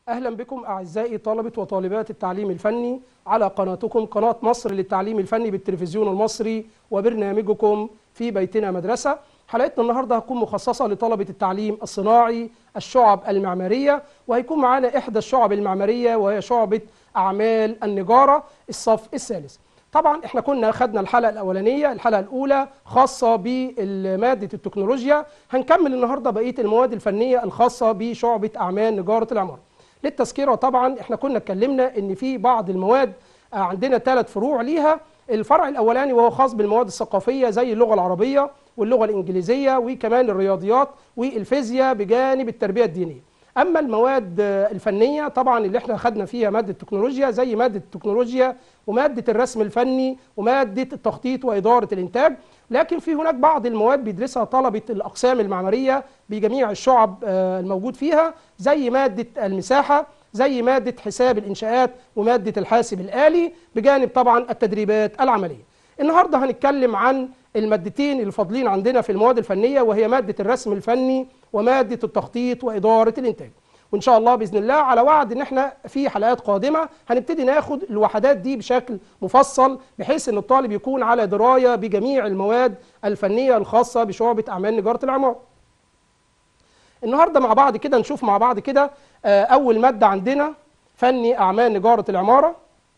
أهلا بكم أعزائي طلبة وطالبات التعليم الفني على قناتكم قناة مصر للتعليم الفني بالتلفزيون المصري وبرنامجكم في بيتنا مدرسة حلقتنا النهاردة هتكون مخصصة لطلبة التعليم الصناعي الشعب المعمارية وهيكون معانا إحدى الشعب المعمارية وهي شعبة أعمال النجارة الصف الثالث طبعا احنا كنا خدنا الحلقه الاولانيه الحلقه الاولى خاصه بماده التكنولوجيا هنكمل النهارده بقيه المواد الفنيه الخاصه بشعبه اعمال نجاره العماره للتذكره طبعا احنا كنا اتكلمنا ان في بعض المواد عندنا ثلاث فروع ليها الفرع الاولاني وهو خاص بالمواد الثقافيه زي اللغه العربيه واللغه الانجليزيه وكمان الرياضيات والفيزياء بجانب التربيه الدينيه اما المواد الفنيه طبعا اللي احنا خدنا فيها ماده التكنولوجيا زي ماده التكنولوجيا وماده الرسم الفني وماده التخطيط واداره الانتاج لكن في هناك بعض المواد بيدرسها طلبه الاقسام المعماريه بجميع الشعب الموجود فيها زي ماده المساحه زي ماده حساب الانشاءات وماده الحاسب الالي بجانب طبعا التدريبات العمليه النهارده هنتكلم عن المادتين اللي فاضلين عندنا في المواد الفنيه وهي ماده الرسم الفني وماده التخطيط واداره الانتاج وان شاء الله باذن الله على وعد ان احنا في حلقات قادمه هنبتدي ناخد الوحدات دي بشكل مفصل بحيث ان الطالب يكون على درايه بجميع المواد الفنيه الخاصه بشعبه اعمال نجاره العماره النهارده مع بعض كده نشوف مع بعض كده اول ماده عندنا فني اعمال نجاره العماره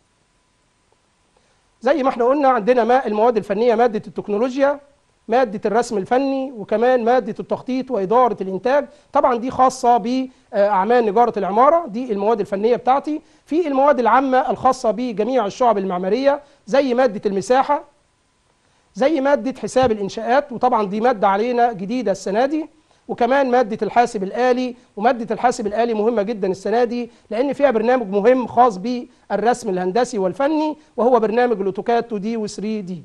زي ما احنا قلنا عندنا ما المواد الفنيه ماده التكنولوجيا ماده الرسم الفني وكمان ماده التخطيط واداره الانتاج طبعا دي خاصه باعمال نجاره العماره دي المواد الفنيه بتاعتي في المواد العامه الخاصه بجميع الشعب المعماريه زي ماده المساحه زي ماده حساب الانشاءات وطبعا دي ماده علينا جديده السنه دي وكمان مادة الحاسب الآلي ومادة الحاسب الآلي مهمة جدا السنة دي لأن فيها برنامج مهم خاص بالرسم الهندسي والفني وهو برنامج الأوتوكاد 2 دي و 3 دي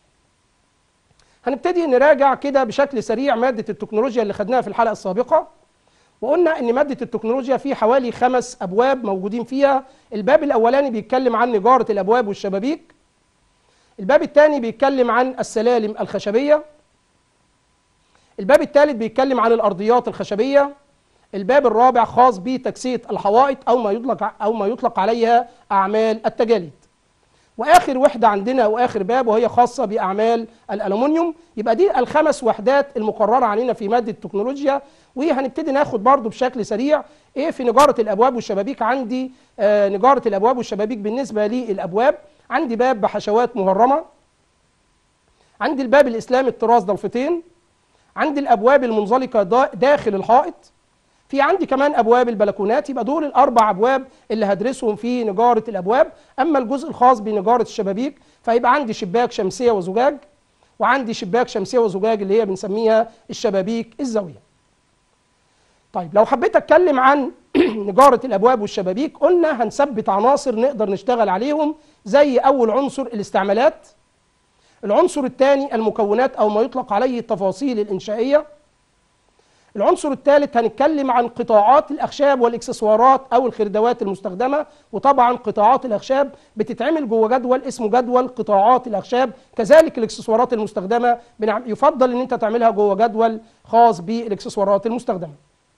هنبتدي نراجع كده بشكل سريع مادة التكنولوجيا اللي خدناها في الحلقة السابقة وقلنا ان مادة التكنولوجيا في حوالي خمس أبواب موجودين فيها الباب الأولاني بيتكلم عن نجارة الأبواب والشبابيك الباب الثاني بيتكلم عن السلالم الخشبية الباب الثالث بيتكلم عن الارضيات الخشبيه الباب الرابع خاص بتكسيه الحوائط او ما يطلق او ما يطلق عليها اعمال التجاليد واخر وحده عندنا واخر باب وهي خاصه باعمال الالومنيوم يبقى دي الخمس وحدات المقرره علينا في ماده التكنولوجيا وهنبتدي ناخد برضو بشكل سريع ايه في نجاره الابواب والشبابيك عندي آه نجاره الابواب والشبابيك بالنسبه للابواب عندي باب بحشوات مهرمه عندي الباب الاسلامي الطراز ضلفتين عندي الابواب المنزلقه داخل الحائط في عندي كمان ابواب البلكونات يبقى دول الاربع ابواب اللي هدرسهم في نجاره الابواب اما الجزء الخاص بنجاره الشبابيك فيبقى عندي شباك شمسيه وزجاج وعندي شباك شمسيه وزجاج اللي هي بنسميها الشبابيك الزاويه طيب لو حبيت اتكلم عن نجاره الابواب والشبابيك قلنا هنثبت عناصر نقدر نشتغل عليهم زي اول عنصر الاستعمالات العنصر الثاني المكونات او ما يطلق عليه التفاصيل الانشائيه العنصر الثالث هنتكلم عن قطاعات الاخشاب والاكسسوارات او الخردوات المستخدمه وطبعا قطاعات الاخشاب بتتعمل جوه جدول اسمه جدول قطاعات الاخشاب كذلك الاكسسوارات المستخدمه يفضل ان انت تعملها جوه جدول خاص بالاكسسوارات المستخدمه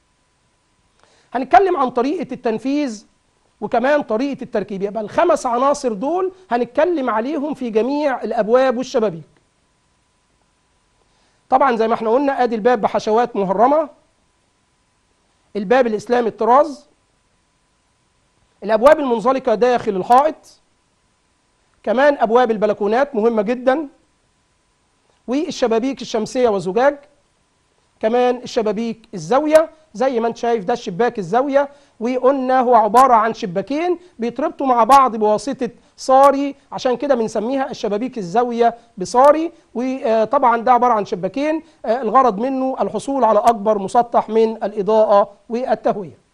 هنتكلم عن طريقه التنفيذ وكمان طريقة التركيب يبقى الخمس عناصر دول هنتكلم عليهم في جميع الأبواب والشبابيك طبعا زي ما احنا قلنا ادي الباب بحشوات مهرمة الباب الإسلامي الطراز الأبواب المنزلقة داخل الحائط كمان أبواب البلكونات مهمة جدا والشبابيك الشمسية والزجاج كمان الشبابيك الزاوية زي ما انت شايف ده الشباك الزاوية وقلنا هو عبارة عن شباكين بيتربطوا مع بعض بواسطة صاري عشان كده بنسميها الشبابيك الزاوية بصاري وطبعا ده عبارة عن شباكين الغرض منه الحصول على أكبر مسطح من الإضاءة والتهوية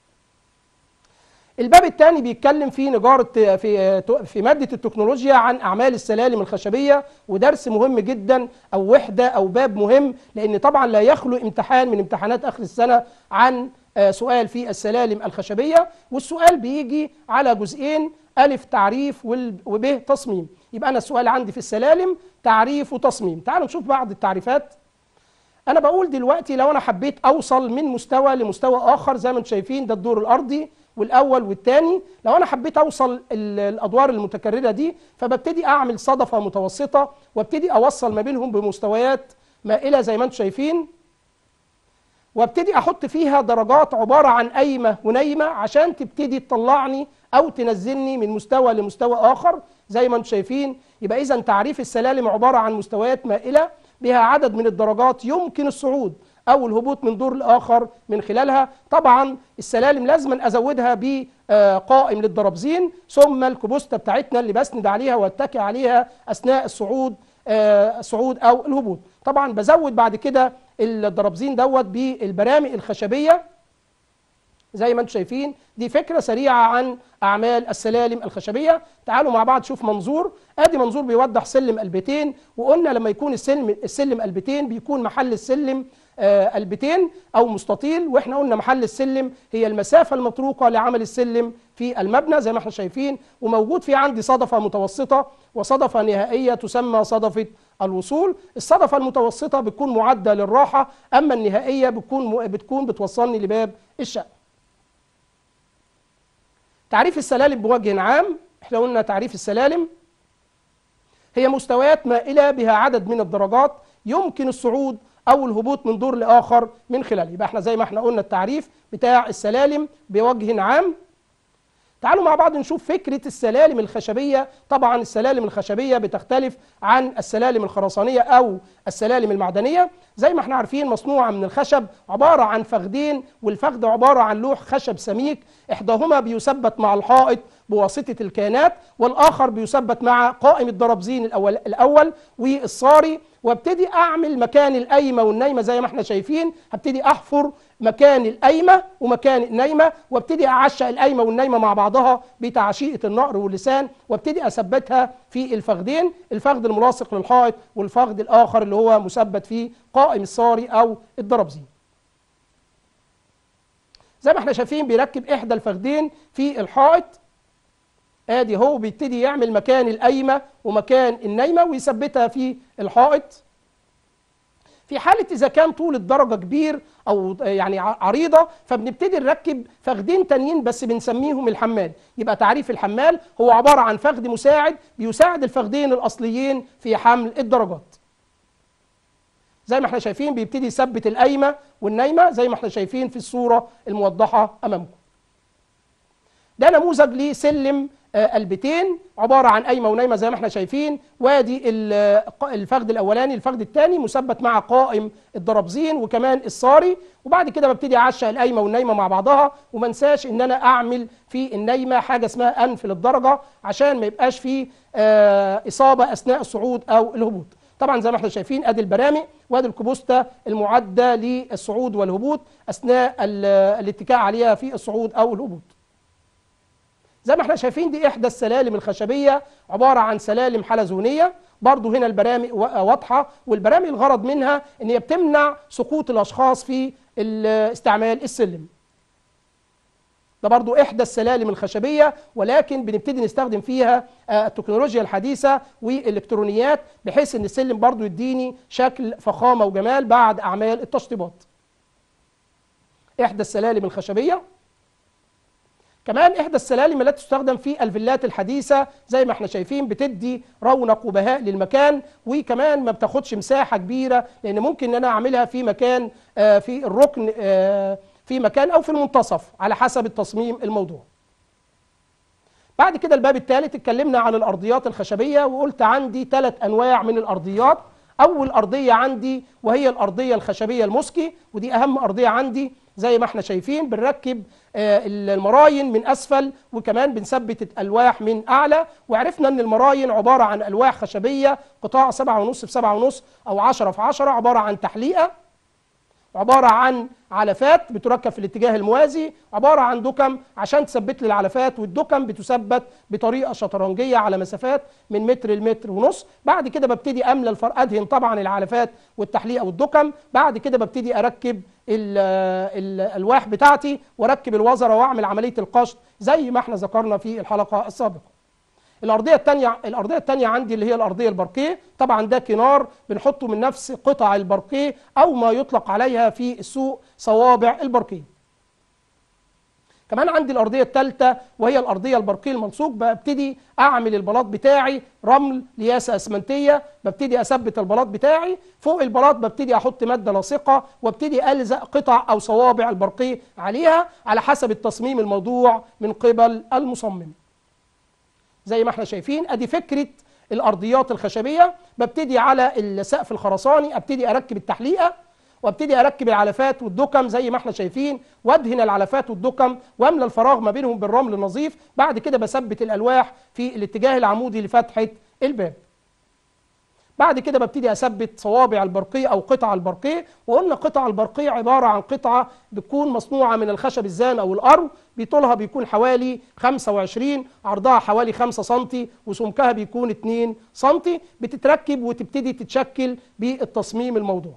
الباب الثاني بيتكلم في نجارة في في مادة التكنولوجيا عن أعمال السلالم الخشبية ودرس مهم جدا أو وحدة أو باب مهم لأن طبعا لا يخلو امتحان من امتحانات آخر السنة عن سؤال في السلالم الخشبية والسؤال بيجي على جزئين ألف تعريف وب تصميم يبقى أنا السؤال عندي في السلالم تعريف وتصميم تعالوا نشوف بعض التعريفات انا بقول دلوقتي لو انا حبيت اوصل من مستوى لمستوى اخر زي ما انتم شايفين ده الدور الارضي والاول والثاني لو انا حبيت اوصل ال- الادوار المتكرره دي فببتدي اعمل صدفه متوسطه وابتدي اوصل ما بينهم بمستويات مائله زي ما انتم شايفين وابتدي احط فيها درجات عباره عن قايمه ونايمه عشان تبتدي تطلعني او تنزلني من مستوى لمستوى اخر زي ما انتم شايفين يبقى اذا تعريف السلالم عباره عن مستويات مائله بها عدد من الدرجات يمكن الصعود او الهبوط من دور لاخر من خلالها طبعا السلالم لازم ازودها بقائم للدرابزين ثم الكبوسته بتاعتنا اللي بسند عليها واتكي عليها اثناء الصعود آه، الصعود او الهبوط طبعا بزود بعد كده الدرابزين دوت بالبرامج الخشبيه زي ما انتم شايفين دي فكره سريعه عن اعمال السلالم الخشبيه تعالوا مع بعض نشوف منظور ادي منظور بيوضح سلم قلبتين وقلنا لما يكون السلم السلم قلبتين بيكون محل السلم آه، قلبتين او مستطيل واحنا قلنا محل السلم هي المسافه المطروقه لعمل السلم في المبنى زي ما احنا شايفين وموجود في عندي صدفه متوسطه وصدفه نهائيه تسمى صدفه الوصول الصدفه المتوسطه بتكون معده للراحه اما النهائيه بتكون بتكون بتوصلني لباب الشقه تعريف السلالم بوجه عام احنا قلنا تعريف السلالم هي مستويات مائلة بها عدد من الدرجات يمكن الصعود أو الهبوط من دور لآخر من خلالها يبقى احنا زي ما احنا قلنا التعريف بتاع السلالم بوجه عام تعالوا مع بعض نشوف فكرة السلالم الخشبية طبعا السلالم الخشبية بتختلف عن السلالم الخرسانية أو السلالم المعدنية زي ما احنا عارفين مصنوعة من الخشب عبارة عن فخدين والفخد عبارة عن لوح خشب سميك إحداهما بيثبت مع الحائط بواسطة الكانات والآخر بيثبت مع قائم الدرابزين الأول, الأول والصاري وابتدي أعمل مكان القايمة والنايمة زي ما احنا شايفين هبتدي أحفر مكان القايمة ومكان النايمة وابتدي أعشق القايمة والنايمة مع بعضها بتعشيقة النقر واللسان وابتدي أثبتها في الفخدين الفخد الملاصق للحائط والفخد الآخر اللي هو مثبت في قائم الصاري أو الدرابزين زي ما احنا شايفين بيركب إحدى الفخدين في الحائط ادي هو بيبتدي يعمل مكان القايمه ومكان النايمه ويثبتها في الحائط في حاله اذا كان طول الدرجه كبير او يعني عريضه فبنبتدي نركب فخدين تانيين بس بنسميهم الحمال يبقى تعريف الحمال هو عباره عن فخد مساعد بيساعد الفخدين الاصليين في حمل الدرجات زي ما احنا شايفين بيبتدي يثبت القايمه والنايمه زي ما احنا شايفين في الصوره الموضحه امامكم ده نموذج لسلم قلبتين عباره عن قايمه ونايمه زي ما احنا شايفين وادي الفخد الاولاني الفخد الثاني مثبت مع قائم الدرابزين وكمان الصاري وبعد كده ببتدي اعشق القايمه والنايمه مع بعضها وما انساش ان انا اعمل في النايمه حاجه اسمها انف للدرجه عشان ما يبقاش فيه اصابه اثناء الصعود او الهبوط طبعا زي ما احنا شايفين ادي البرامج وادي الكبوسته المعده للصعود والهبوط اثناء الاتكاء عليها في الصعود او الهبوط زي ما احنا شايفين دي احدى السلالم الخشبيه عباره عن سلالم حلزونيه برضو هنا البرامج واضحه والبرامج الغرض منها ان هي بتمنع سقوط الاشخاص في استعمال السلم ده برضو احدى السلالم الخشبيه ولكن بنبتدي نستخدم فيها التكنولوجيا الحديثه والالكترونيات بحيث ان السلم برضو يديني شكل فخامه وجمال بعد اعمال التشطيبات احدى السلالم الخشبيه كمان احدى السلالم التي تستخدم في الفيلات الحديثه زي ما احنا شايفين بتدي رونق وبهاء للمكان وكمان ما بتاخدش مساحه كبيره لان ممكن ان انا اعملها في مكان آه في الركن آه في مكان او في المنتصف على حسب التصميم الموضوع بعد كده الباب الثالث اتكلمنا عن الارضيات الخشبيه وقلت عندي ثلاث انواع من الارضيات اول ارضيه عندي وهي الارضيه الخشبيه المسكي ودي اهم ارضيه عندي زي ما احنا شايفين بنركب المراين من اسفل وكمان بنثبت الالواح من اعلى وعرفنا ان المراين عباره عن الواح خشبيه قطاع 7.5 في 7.5 او 10 في 10 عباره عن تحليقه عباره عن علفات بتركب في الاتجاه الموازي عباره عن دكم عشان تثبت لي العلفات والدكم بتثبت بطريقه شطرنجيه على مسافات من متر لمتر ونص بعد كده ببتدي املى الفرق ادهن طبعا العلفات والتحليقه والدكم بعد كده ببتدي اركب الالواح بتاعتي واركب الوزره واعمل عمليه القشط زي ما احنا ذكرنا في الحلقه السابقه الارضيه الثانيه الارضيه الثانيه عندي اللي هي الارضيه الباركيه طبعا ده كنار بنحطه من نفس قطع الباركيه او ما يطلق عليها في السوق صوابع الباركيه كمان عندي الارضيه الثالثه وهي الارضيه البرقيه الملصوق ببتدي اعمل البلاط بتاعي رمل لياسه اسمنتيه ببتدي اثبت البلاط بتاعي فوق البلاط ببتدي احط ماده لاصقه وابتدي الزق قطع او صوابع البرقيه عليها على حسب التصميم الموضوع من قبل المصمم زي ما احنا شايفين ادي فكره الارضيات الخشبيه ببتدي على السقف الخرساني ابتدي اركب التحليقه وابتدي اركب العلفات والدكم زي ما احنا شايفين وادهن العلفات والدكم واملى الفراغ ما بينهم بالرمل النظيف بعد كده بثبت الالواح في الاتجاه العمودي لفتحه الباب بعد كده ببتدي اثبت صوابع البرقيه او قطع البرقيه وقلنا قطع البرقيه عباره عن قطعه بتكون مصنوعه من الخشب الزان او الارو بطولها بيكون حوالي 25 عرضها حوالي 5 سم وسمكها بيكون 2 سم بتتركب وتبتدي تتشكل بالتصميم الموضوع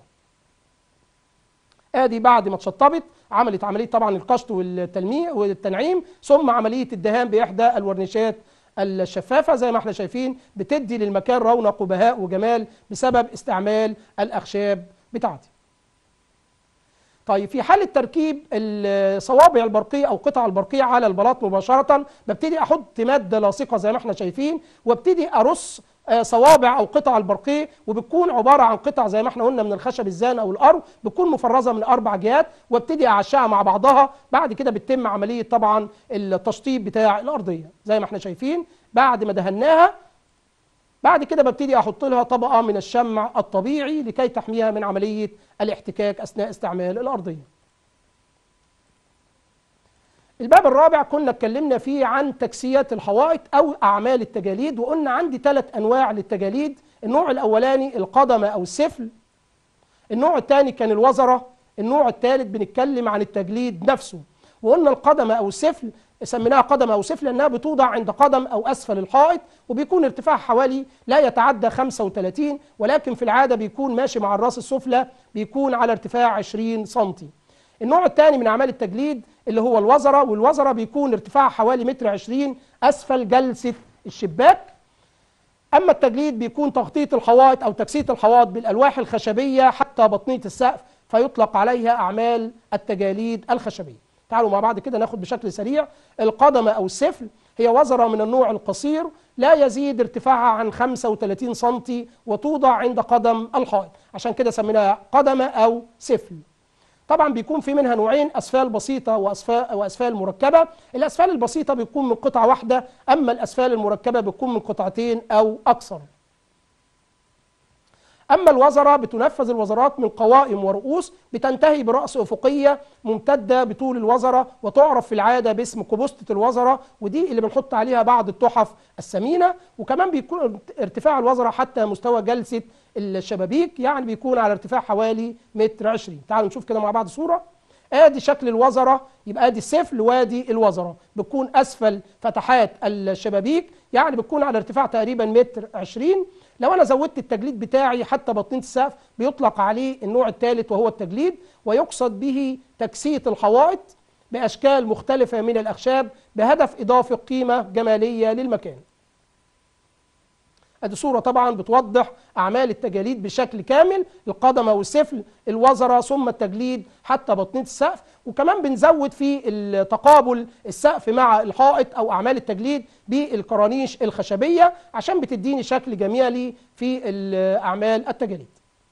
ادي بعد ما اتشطبت عملت عمليه طبعا القشط والتلميع والتنعيم ثم عمليه الدهان باحدى الورنيشات الشفافه زي ما احنا شايفين بتدي للمكان رونق وبهاء وجمال بسبب استعمال الاخشاب بتاعتي طيب في حالة تركيب الصوابع البرقية أو قطع البرقية على البلاط مباشرة ببتدي أحط مادة لاصقة زي ما احنا شايفين وابتدي أرص آه، صوابع او قطع البرقيه وبتكون عباره عن قطع زي ما احنا قلنا من الخشب الزان او الارو بتكون مفرزه من اربع جهات وابتدي اعشها مع بعضها بعد كده بتتم عمليه طبعا التشطيب بتاع الارضيه زي ما احنا شايفين بعد ما دهناها بعد كده ببتدي احط لها طبقه من الشمع الطبيعي لكي تحميها من عمليه الاحتكاك اثناء استعمال الارضيه الباب الرابع كنا اتكلمنا فيه عن تكسيات الحوائط او اعمال التجاليد وقلنا عندي ثلاث انواع للتجاليد النوع الاولاني القدمه او السفل النوع الثاني كان الوزره النوع الثالث بنتكلم عن التجليد نفسه وقلنا القدمه او السفل سميناها قدم او سفل لانها بتوضع عند قدم او اسفل الحائط وبيكون ارتفاعها حوالي لا يتعدى 35 ولكن في العاده بيكون ماشي مع الراس السفلى بيكون على ارتفاع 20 سم النوع الثاني من اعمال التجليد اللي هو الوزره والوزره بيكون ارتفاعها حوالي متر عشرين اسفل جلسه الشباك اما التجليد بيكون تغطيه الحوائط او تكسية الحوائط بالالواح الخشبيه حتى بطنيه السقف فيطلق عليها اعمال التجاليد الخشبيه تعالوا مع بعض كده ناخد بشكل سريع القدمه او السفل هي وزره من النوع القصير لا يزيد ارتفاعها عن 35 سم وتوضع عند قدم الحائط عشان كده سميناها قدمه او سفل طبعا بيكون في منها نوعين اسفال بسيطه واسفال واسفال مركبه الاسفال البسيطه بيكون من قطعه واحده اما الاسفال المركبه بتكون من قطعتين او اكثر أما الوزرة بتنفذ الوزرات من قوائم ورؤوس بتنتهي برأس أفقية ممتدة بطول الوزرة وتعرف في العادة باسم كبوستة الوزرة ودي اللي بنحط عليها بعض التحف الثمينة وكمان بيكون ارتفاع الوزرة حتى مستوى جلسة الشبابيك يعني بيكون على ارتفاع حوالي متر عشرين تعالوا نشوف كده مع بعض صورة ادي شكل الوزرة يبقى ادي السفل وادي الوزرة بتكون اسفل فتحات الشبابيك يعني بتكون على ارتفاع تقريبا متر عشرين لو انا زودت التجليد بتاعي حتى بطنيه السقف بيطلق عليه النوع الثالث وهو التجليد ويقصد به تكسيه الحوائط باشكال مختلفه من الاخشاب بهدف اضافه قيمه جماليه للمكان ادي صوره طبعا بتوضح اعمال التجاليد بشكل كامل القدمه والسفل الوزره ثم التجليد حتى بطنيه السقف وكمان بنزود في تقابل السقف مع الحائط او اعمال التجليد بالكرانيش الخشبيه عشان بتديني شكل جمالي في اعمال التجاليد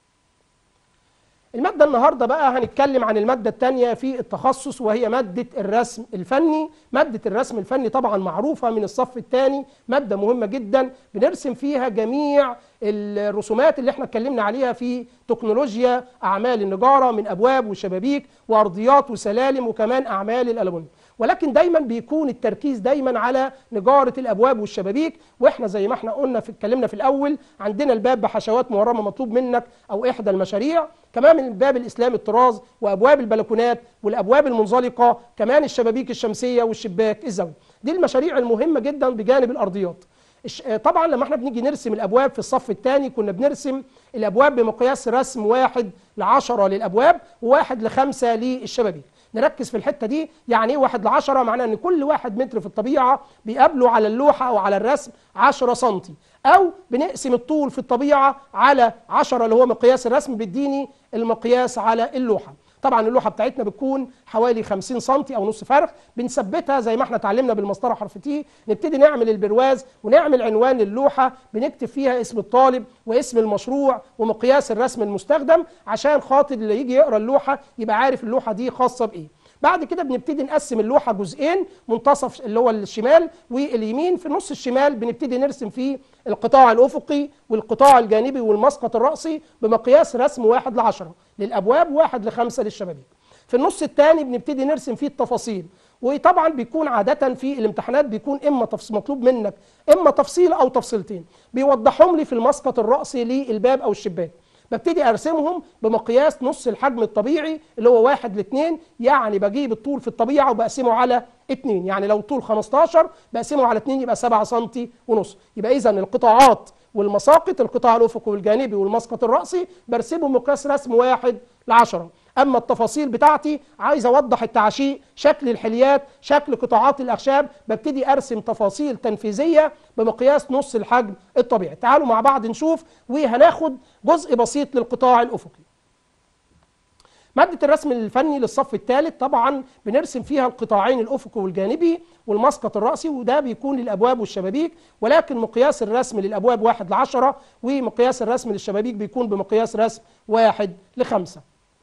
المادة النهاردة بقى هنتكلم عن المادة الثانية في التخصص وهي مادة الرسم الفني مادة الرسم الفني طبعا معروفة من الصف الثاني مادة مهمة جدا بنرسم فيها جميع الرسومات اللي احنا اتكلمنا عليها في تكنولوجيا أعمال النجارة من أبواب وشبابيك وأرضيات وسلالم وكمان أعمال الألمنيوم ولكن دايما بيكون التركيز دايما على نجارة الأبواب والشبابيك وإحنا زي ما احنا قلنا في اتكلمنا في الأول عندنا الباب بحشوات مورمة مطلوب منك أو إحدى المشاريع كمان من الباب الإسلامي الطراز وأبواب البلكونات والأبواب المنزلقة كمان الشبابيك الشمسية والشباك الزاوية دي المشاريع المهمة جدا بجانب الأرضيات طبعا لما احنا بنيجي نرسم الابواب في الصف الثاني كنا بنرسم الابواب بمقياس رسم واحد لعشرة للابواب وواحد لخمسة للشبابيك نركز في الحته دي يعني ايه واحد لعشرة معناه ان كل واحد متر في الطبيعه بيقابله على اللوحه او على الرسم 10 سم او بنقسم الطول في الطبيعه على 10 اللي هو مقياس الرسم بيديني المقياس على اللوحه طبعا اللوحه بتاعتنا بتكون حوالي 50 سم او نص فرخ بنثبتها زي ما احنا اتعلمنا بالمسطره حرف تي نبتدي نعمل البرواز ونعمل عنوان اللوحه بنكتب فيها اسم الطالب واسم المشروع ومقياس الرسم المستخدم عشان خاطر اللي يجي يقرا اللوحه يبقى عارف اللوحه دي خاصه بايه بعد كده بنبتدي نقسم اللوحه جزئين منتصف اللي هو الشمال واليمين في النص الشمال بنبتدي نرسم فيه القطاع الافقي والقطاع الجانبي والمسقط الراسي بمقياس رسم واحد لعشرة للابواب واحد لخمسة للشبابيك في النص الثاني بنبتدي نرسم فيه التفاصيل وطبعا بيكون عادة في الامتحانات بيكون اما تفصيل مطلوب منك اما تفصيل او تفصيلتين بيوضحهم لي في المسقط الرأسي للباب او الشباك ببتدي ارسمهم بمقياس نص الحجم الطبيعي اللي هو واحد لاثنين يعني بجيب الطول في الطبيعه وبقسمه على اتنين يعني لو الطول 15 بقسمه على اتنين يبقى 7 سم ونص يبقى اذا القطاعات والمساقط القطاع الافقي والجانبي والمسقط الراسي برسمه بمقياس رسم واحد لعشرة اما التفاصيل بتاعتي عايز اوضح التعشيق شكل الحليات شكل قطاعات الاخشاب ببتدي ارسم تفاصيل تنفيذيه بمقياس نص الحجم الطبيعي تعالوا مع بعض نشوف وهناخد جزء بسيط للقطاع الافقي مادة الرسم الفني للصف الثالث طبعا بنرسم فيها القطاعين الأفقي والجانبي والمسقط الرأسي وده بيكون للأبواب والشبابيك ولكن مقياس الرسم للأبواب واحد لعشرة ومقياس الرسم للشبابيك بيكون بمقياس رسم واحد لخمسة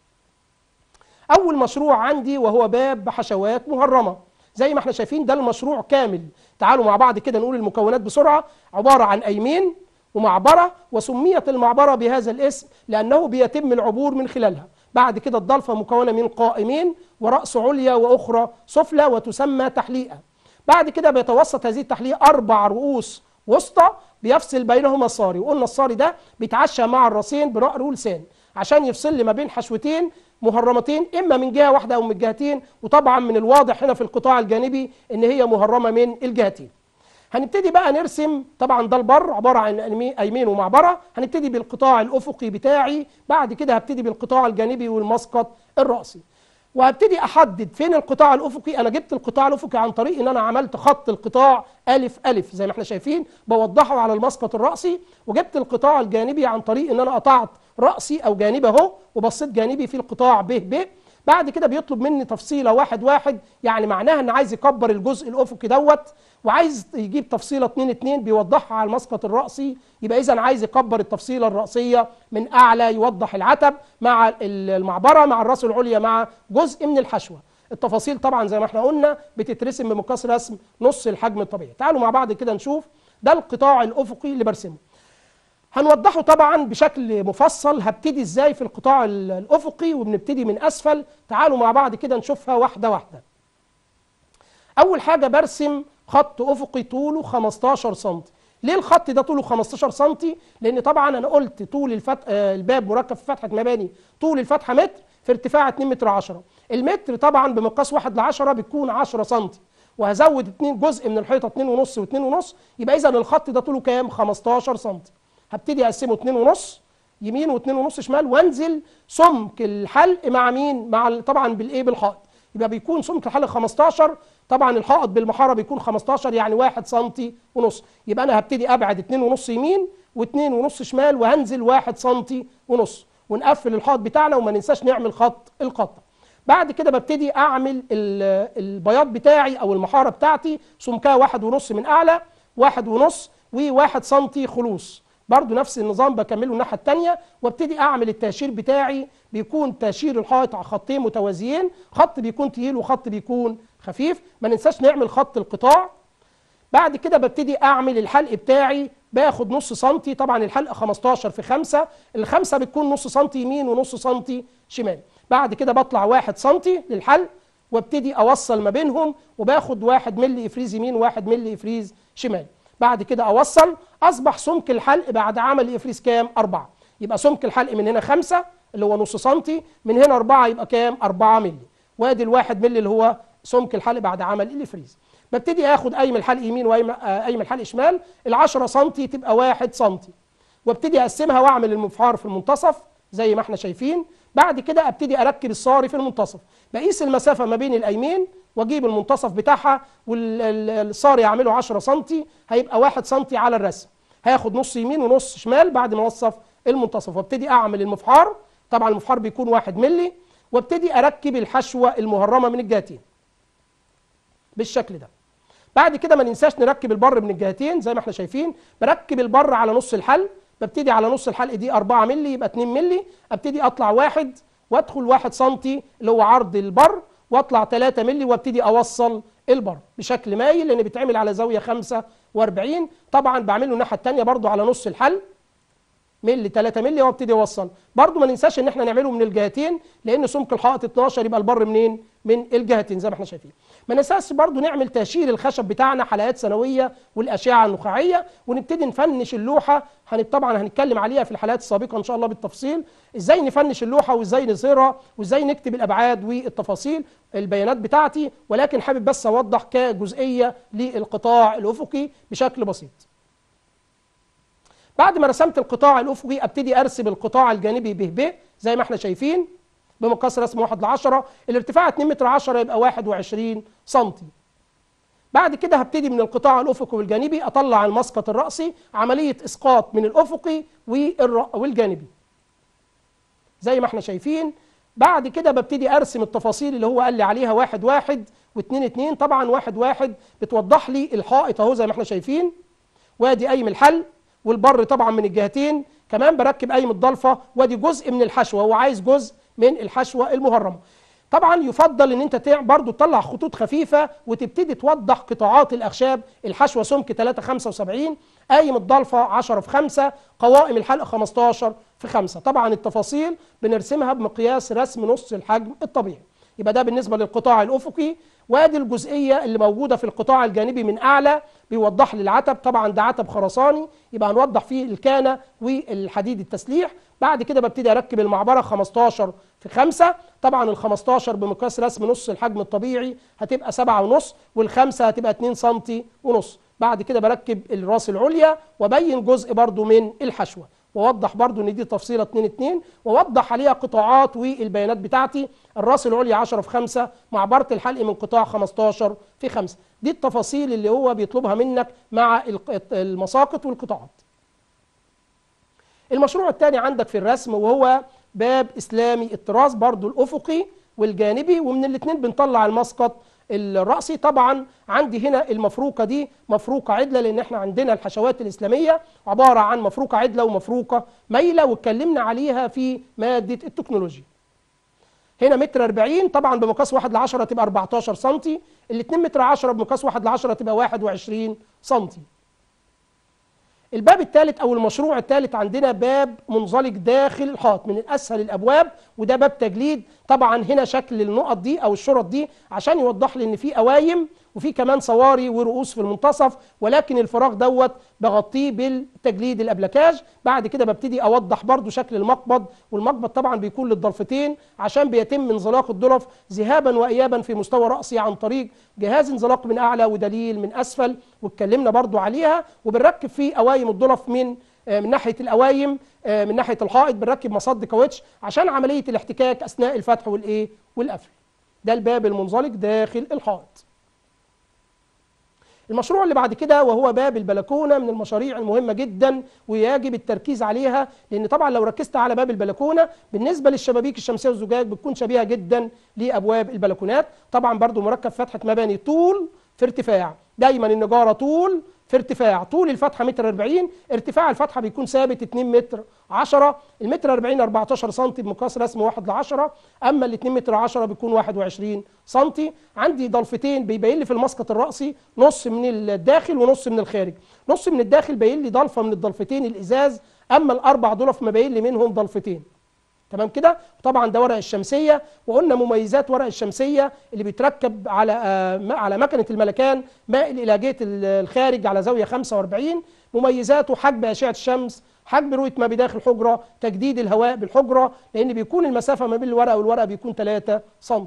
أول مشروع عندي وهو باب بحشوات مهرمة زي ما احنا شايفين ده المشروع كامل تعالوا مع بعض كده نقول المكونات بسرعة عبارة عن أيمين ومعبرة وسميت المعبرة بهذا الاسم لأنه بيتم العبور من خلالها بعد كده الضلفة مكونة من قائمين ورأس عليا وأخرى سفلى وتسمى تحليقة بعد كده بيتوسط هذه التحليقة أربع رؤوس وسطى بيفصل بينهما الصاري وقلنا الصاري ده بيتعشى مع الراسين بنقر ولسان عشان يفصل لي ما بين حشوتين مهرمتين اما من جهه واحده او من جهتين وطبعا من الواضح هنا في القطاع الجانبي ان هي مهرمه من الجهتين هنبتدي بقى نرسم طبعا ده البر عباره عن ايمين ومعبره هنبتدي بالقطاع الافقي بتاعي بعد كده هبتدي بالقطاع الجانبي والمسقط الراسي وهبتدي احدد فين القطاع الافقي انا جبت القطاع الافقي عن طريق ان انا عملت خط القطاع الف الف زي ما احنا شايفين بوضحه على المسقط الراسي وجبت القطاع الجانبي عن طريق ان انا قطعت راسي او جانبي اهو وبصيت جانبي في القطاع ب ب بعد كده بيطلب مني تفصيله واحد واحد يعني معناها ان عايز يكبر الجزء الافقي دوت وعايز يجيب تفصيله 2 2 بيوضحها على المسقط الراسي يبقى اذا عايز يكبر التفصيله الراسيه من اعلى يوضح العتب مع المعبره مع الراس العليا مع جزء من الحشوه التفاصيل طبعا زي ما احنا قلنا بتترسم بمقياس رسم نص الحجم الطبيعي تعالوا مع بعض كده نشوف ده القطاع الافقي اللي برسمه هنوضحه طبعا بشكل مفصل هبتدي ازاي في القطاع الافقي وبنبتدي من اسفل تعالوا مع بعض كده نشوفها واحده واحده اول حاجه برسم خط افقي طوله 15 سم ليه الخط ده طوله 15 سم لان طبعا انا قلت طول الفتح الباب مركب في فتحه مباني طول الفتحه متر في ارتفاع 2 متر 10 المتر طبعا بمقياس 1 ل 10 بتكون 10 سم وهزود 2 جزء من الحيطه 2 ونص و2 ونص يبقى اذا الخط ده طوله كام 15 سم هبتدي اقسمه 2 ونص يمين و2 ونص شمال وانزل سمك الحلق مع مين مع طبعا بالايه بالحائط يبقى بيكون سمك الحلق 15 طبعا الحائط بالمحاره بيكون 15 يعني 1 سم ونص يبقى انا هبتدي ابعد 2 ونص يمين و2 ونص شمال وهنزل 1 سم ونص ونقفل الحائط بتاعنا وما ننساش نعمل خط القطع بعد كده ببتدي اعمل البياض بتاعي او المحاره بتاعتي سمكها واحد ونص من اعلى واحد ونص وواحد سنتي خلوص برضو نفس النظام بكمله الناحيه الثانيه وابتدي اعمل التاشير بتاعي بيكون تاشير الحائط على خطين متوازيين خط بيكون تقيل وخط بيكون خفيف ما ننساش نعمل خط القطاع بعد كده ببتدي اعمل الحلق بتاعي باخد نص سنتي طبعا الحلقه 15 في 5 الخمسه بتكون نص سنتي يمين ونص سنتي شمال بعد كده بطلع واحد سنتي للحلق وابتدي اوصل ما بينهم وباخد واحد ملي افريز يمين واحد ملي افريز شمال بعد كده اوصل اصبح سمك الحلق بعد عمل افريز كام أربعة يبقى سمك الحلق من هنا خمسة اللي هو نص سنتي من هنا أربعة يبقى كام أربعة ملي وادي الواحد ملي اللي هو سمك الحلق بعد عمل الافريز ببتدي اخد قايم الحلق يمين وقايم الحلق شمال ال10 سم تبقى 1 سم وابتدي اقسمها واعمل المفحار في المنتصف زي ما احنا شايفين بعد كده ابتدي اركب الصاري في المنتصف بقيس المسافه ما بين الايمين واجيب المنتصف بتاعها والصاري اعمله 10 سم هيبقى 1 سم على الرسم هاخد نص يمين ونص شمال بعد ما اوصف المنتصف وابتدي اعمل المفحار طبعا المفحار بيكون 1 مللي وابتدي اركب الحشوه المهرمه من الجهتين بالشكل ده بعد كده ما ننساش نركب البر من الجهتين زي ما احنا شايفين بركب البر على نص الحل ببتدي على نص الحلق دي 4 مللي يبقى 2 مللي ابتدي اطلع واحد وادخل 1 سم اللي هو عرض البر واطلع 3 مللي وابتدي اوصل البر بشكل مايل لان بيتعمل على زاويه 45 طبعا بعمله الناحيه الثانيه برضو على نص الحل ملي 3 ملي وابتدي اوصل برضو ما ننساش ان احنا نعمله من الجهتين لان سمك الحائط 12 يبقى البر منين من الجهتين زي ما احنا شايفين ما ننساش برضو نعمل تهشير الخشب بتاعنا حلقات سنويه والاشعه النخاعيه ونبتدي نفنش اللوحه هن طبعا هنتكلم عليها في الحلقات السابقه ان شاء الله بالتفصيل ازاي نفنش اللوحه وازاي نظهرها وازاي نكتب الابعاد والتفاصيل البيانات بتاعتي ولكن حابب بس اوضح كجزئيه للقطاع الافقي بشكل بسيط بعد ما رسمت القطاع الافقي ابتدي ارسم القطاع الجانبي به ب زي ما احنا شايفين بمقاس رسم 1 ل 10 الارتفاع 2 متر 10 يبقى 21 سم بعد كده هبتدي من القطاع الافقي والجانبي اطلع المسقط الراسي عمليه اسقاط من الافقي والجانبي زي ما احنا شايفين بعد كده ببتدي ارسم التفاصيل اللي هو قال لي عليها واحد واحد واثنين اتنين طبعا واحد واحد بتوضح لي الحائط اهو زي ما احنا شايفين وادي قايم الحل والبر طبعا من الجهتين كمان بركب قايم الضلفه وادي جزء من الحشوه هو عايز جزء من الحشوه المهرمه طبعا يفضل ان انت برضو تطلع خطوط خفيفه وتبتدي توضح قطاعات الاخشاب الحشوه سمك 3 75 قايم الضلفه 10 في 5 قوائم الحلق 15 في 5 طبعا التفاصيل بنرسمها بمقياس رسم نص الحجم الطبيعي يبقى ده بالنسبه للقطاع الافقي وادي الجزئيه اللي موجوده في القطاع الجانبي من اعلى بيوضح لي العتب طبعا ده عتب خرساني يبقى هنوضح فيه الكانه والحديد التسليح بعد كده ببتدي اركب المعبره 15 في 5 طبعا ال 15 بمقياس رسم نص الحجم الطبيعي هتبقى 7 ونص والخمسه هتبقى 2 سم ونص بعد كده بركب الراس العليا وبين جزء برضو من الحشوه واوضح برضو ان دي تفصيله 2 2 واوضح عليها قطاعات والبيانات بتاعتي الراس العليا 10 في 5 معبره الحلق من قطاع 15 في 5 دي التفاصيل اللي هو بيطلبها منك مع المساقط والقطاعات المشروع الثاني عندك في الرسم وهو باب اسلامي الطراز برضو الافقي والجانبي ومن الاثنين بنطلع المسقط الرأسي طبعا عندي هنا المفروقة دي مفروقة عدلة لأن احنا عندنا الحشوات الإسلامية عبارة عن مفروقة عدلة ومفروقة ميلة واتكلمنا عليها في مادة التكنولوجيا هنا متر 40 طبعا بمقاس 1 ل 10 تبقى 14 سم ال 2 متر 10 بمقاس 1 ل 10 تبقى 21 سم الباب الثالث او المشروع الثالث عندنا باب منزلق داخل الحائط من اسهل الابواب وده باب تجليد طبعا هنا شكل النقط دي او الشرط دي عشان يوضح لي ان في قوايم وفي كمان صواري ورؤوس في المنتصف ولكن الفراغ دوت بغطيه بالتجليد الابلكاج بعد كده ببتدي اوضح برضو شكل المقبض والمقبض طبعا بيكون للضلفتين عشان بيتم انزلاق الضلف ذهابا وايابا في مستوى راسي عن طريق جهاز انزلاق من اعلى ودليل من اسفل واتكلمنا برضو عليها وبنركب فيه قوايم الضلف من من ناحيه القوايم من ناحيه الحائط بنركب مصد كاوتش عشان عمليه الاحتكاك اثناء الفتح والايه والقفل ده الباب المنزلق داخل الحائط المشروع اللي بعد كده وهو باب البلكونه من المشاريع المهمه جدا ويجب التركيز عليها لان طبعا لو ركزت على باب البلكونه بالنسبه للشبابيك الشمسيه والزجاج بتكون شبيهه جدا لابواب البلكونات طبعا برضو مركب فتحه مباني طول في ارتفاع دايما النجاره طول في ارتفاع طول الفتحه متر 40 ارتفاع الفتحه بيكون ثابت 2 متر 10 المتر 40 14 سم بمقاس رسم 1 ل 10 اما ال 2 متر 10 بيكون 21 سم عندي ضلفتين بيبين لي في المسقط الراسي نص من الداخل ونص من الخارج نص من الداخل باين لي ضلفه من الضلفتين الازاز اما الاربع ضلف مبين لي منهم ضلفتين تمام كده طبعا ده ورق الشمسيه وقلنا مميزات ورق الشمسيه اللي بيتركب على آه على مكنه الملكان مائل الى جهه الخارج على زاويه 45 مميزاته حجب اشعه الشمس حجب رؤيه ما بداخل الحجره تجديد الهواء بالحجره لان بيكون المسافه ما بين الورقه والورقه بيكون 3 سم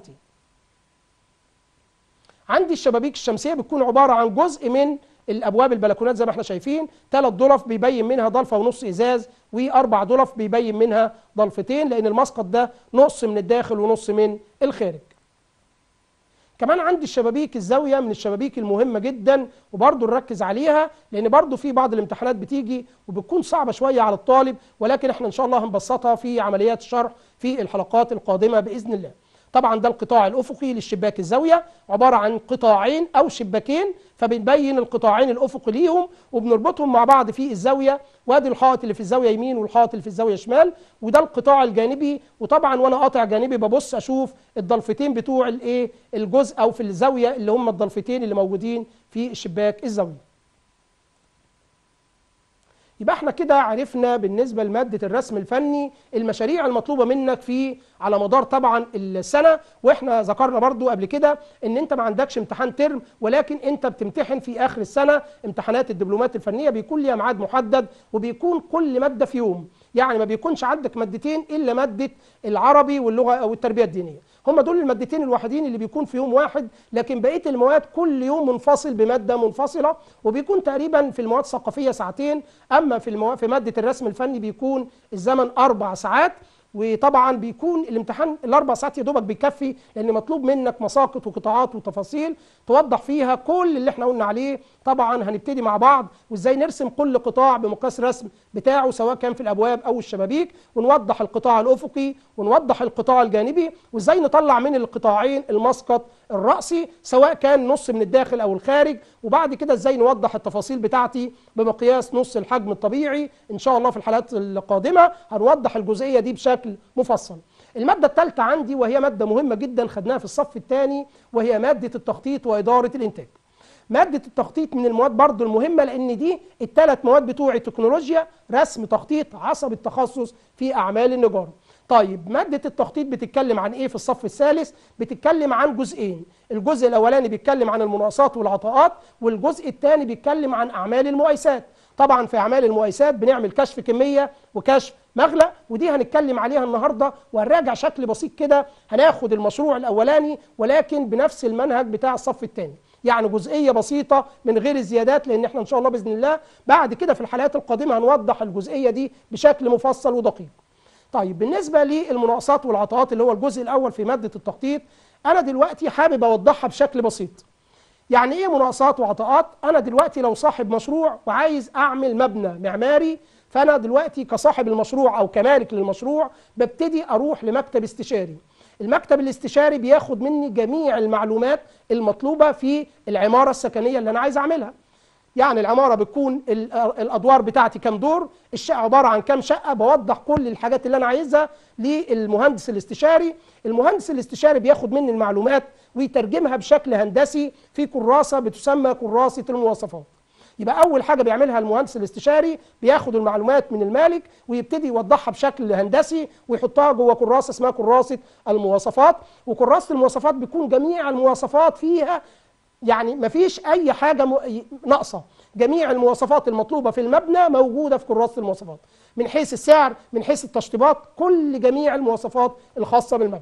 عندي الشبابيك الشمسيه بتكون عباره عن جزء من الابواب البلكونات زي ما احنا شايفين ثلاث ضلف بيبين منها ضلفه ونص ازاز واربع ضلف بيبين منها ضلفتين لان المسقط ده نص من الداخل ونص من الخارج كمان عندي الشبابيك الزاويه من الشبابيك المهمه جدا وبرضه نركز عليها لان برضه في بعض الامتحانات بتيجي وبتكون صعبه شويه على الطالب ولكن احنا ان شاء الله هنبسطها في عمليات الشرح في الحلقات القادمه باذن الله طبعا ده القطاع الافقي للشباك الزاويه عباره عن قطاعين او شباكين فبنبين القطاعين الافقي ليهم وبنربطهم مع بعض في الزاويه وادي الحائط اللي في الزاويه يمين والحائط اللي في الزاويه شمال وده القطاع الجانبي وطبعا وانا قاطع جانبي ببص اشوف الضلفتين بتوع الايه الجزء او في الزاويه اللي هم الضلفتين اللي موجودين في الشباك الزاويه يبقى احنا كده عرفنا بالنسبة لمادة الرسم الفني المشاريع المطلوبة منك في على مدار طبعا السنة واحنا ذكرنا برضو قبل كده ان انت ما عندكش امتحان ترم ولكن انت بتمتحن في اخر السنة امتحانات الدبلومات الفنية بيكون ليها ميعاد محدد وبيكون كل مادة في يوم يعني ما بيكونش عندك مادتين الا مادة العربي واللغة او التربية الدينية هم دول المادتين الوحيدين اللي بيكون في يوم واحد لكن بقيه المواد كل يوم منفصل بماده منفصله وبيكون تقريبا في المواد الثقافيه ساعتين اما في المواد في ماده الرسم الفني بيكون الزمن اربع ساعات وطبعا بيكون الامتحان الاربع ساعات يا دوبك بيكفي لان مطلوب منك مساقط وقطاعات وتفاصيل توضح فيها كل اللي احنا قلنا عليه طبعا هنبتدي مع بعض وازاي نرسم كل قطاع بمقياس رسم بتاعه سواء كان في الابواب او الشبابيك ونوضح القطاع الافقي ونوضح القطاع الجانبي وازاي نطلع من القطاعين المسقط الرأسي سواء كان نص من الداخل او الخارج وبعد كده ازاي نوضح التفاصيل بتاعتي بمقياس نص الحجم الطبيعي ان شاء الله في الحلقات القادمه هنوضح الجزئيه دي بشكل مفصل الماده الثالثه عندي وهي ماده مهمه جدا خدناها في الصف الثاني وهي ماده التخطيط واداره الانتاج مادة التخطيط من المواد برضو المهمة لأن دي الثلاث مواد بتوع التكنولوجيا رسم تخطيط عصب التخصص في أعمال النجارة طيب مادة التخطيط بتتكلم عن ايه في الصف الثالث بتتكلم عن جزئين الجزء الاولاني بيتكلم عن المناقصات والعطاءات والجزء الثاني بيتكلم عن اعمال المقايسات طبعا في اعمال المقايسات بنعمل كشف كميه وكشف مغلى ودي هنتكلم عليها النهارده وهنراجع شكل بسيط كده هناخد المشروع الاولاني ولكن بنفس المنهج بتاع الصف الثاني يعني جزئيه بسيطه من غير الزيادات لان احنا ان شاء الله باذن الله بعد كده في الحلقات القادمه هنوضح الجزئيه دي بشكل مفصل ودقيق طيب بالنسبة للمناقصات والعطاءات اللي هو الجزء الأول في مادة التخطيط أنا دلوقتي حابب أوضحها بشكل بسيط يعني إيه مناقصات وعطاءات؟ أنا دلوقتي لو صاحب مشروع وعايز أعمل مبنى معماري فأنا دلوقتي كصاحب المشروع أو كمالك للمشروع ببتدي أروح لمكتب استشاري المكتب الاستشاري بياخد مني جميع المعلومات المطلوبة في العمارة السكنية اللي أنا عايز أعملها يعني العمارة بتكون الأدوار بتاعتي كام دور الشقة عبارة عن كام شقة بوضح كل الحاجات اللي أنا عايزها للمهندس الاستشاري المهندس الاستشاري بياخد مني المعلومات ويترجمها بشكل هندسي في كراسة بتسمى كراسة المواصفات يبقى أول حاجة بيعملها المهندس الاستشاري بياخد المعلومات من المالك ويبتدي يوضحها بشكل هندسي ويحطها جوه كراسة اسمها كراسة المواصفات وكراسة المواصفات بيكون جميع المواصفات فيها يعني مفيش أي حاجة ناقصة جميع المواصفات المطلوبة في المبنى موجودة في كراسة المواصفات من حيث السعر من حيث التشطيبات كل جميع المواصفات الخاصة بالمبنى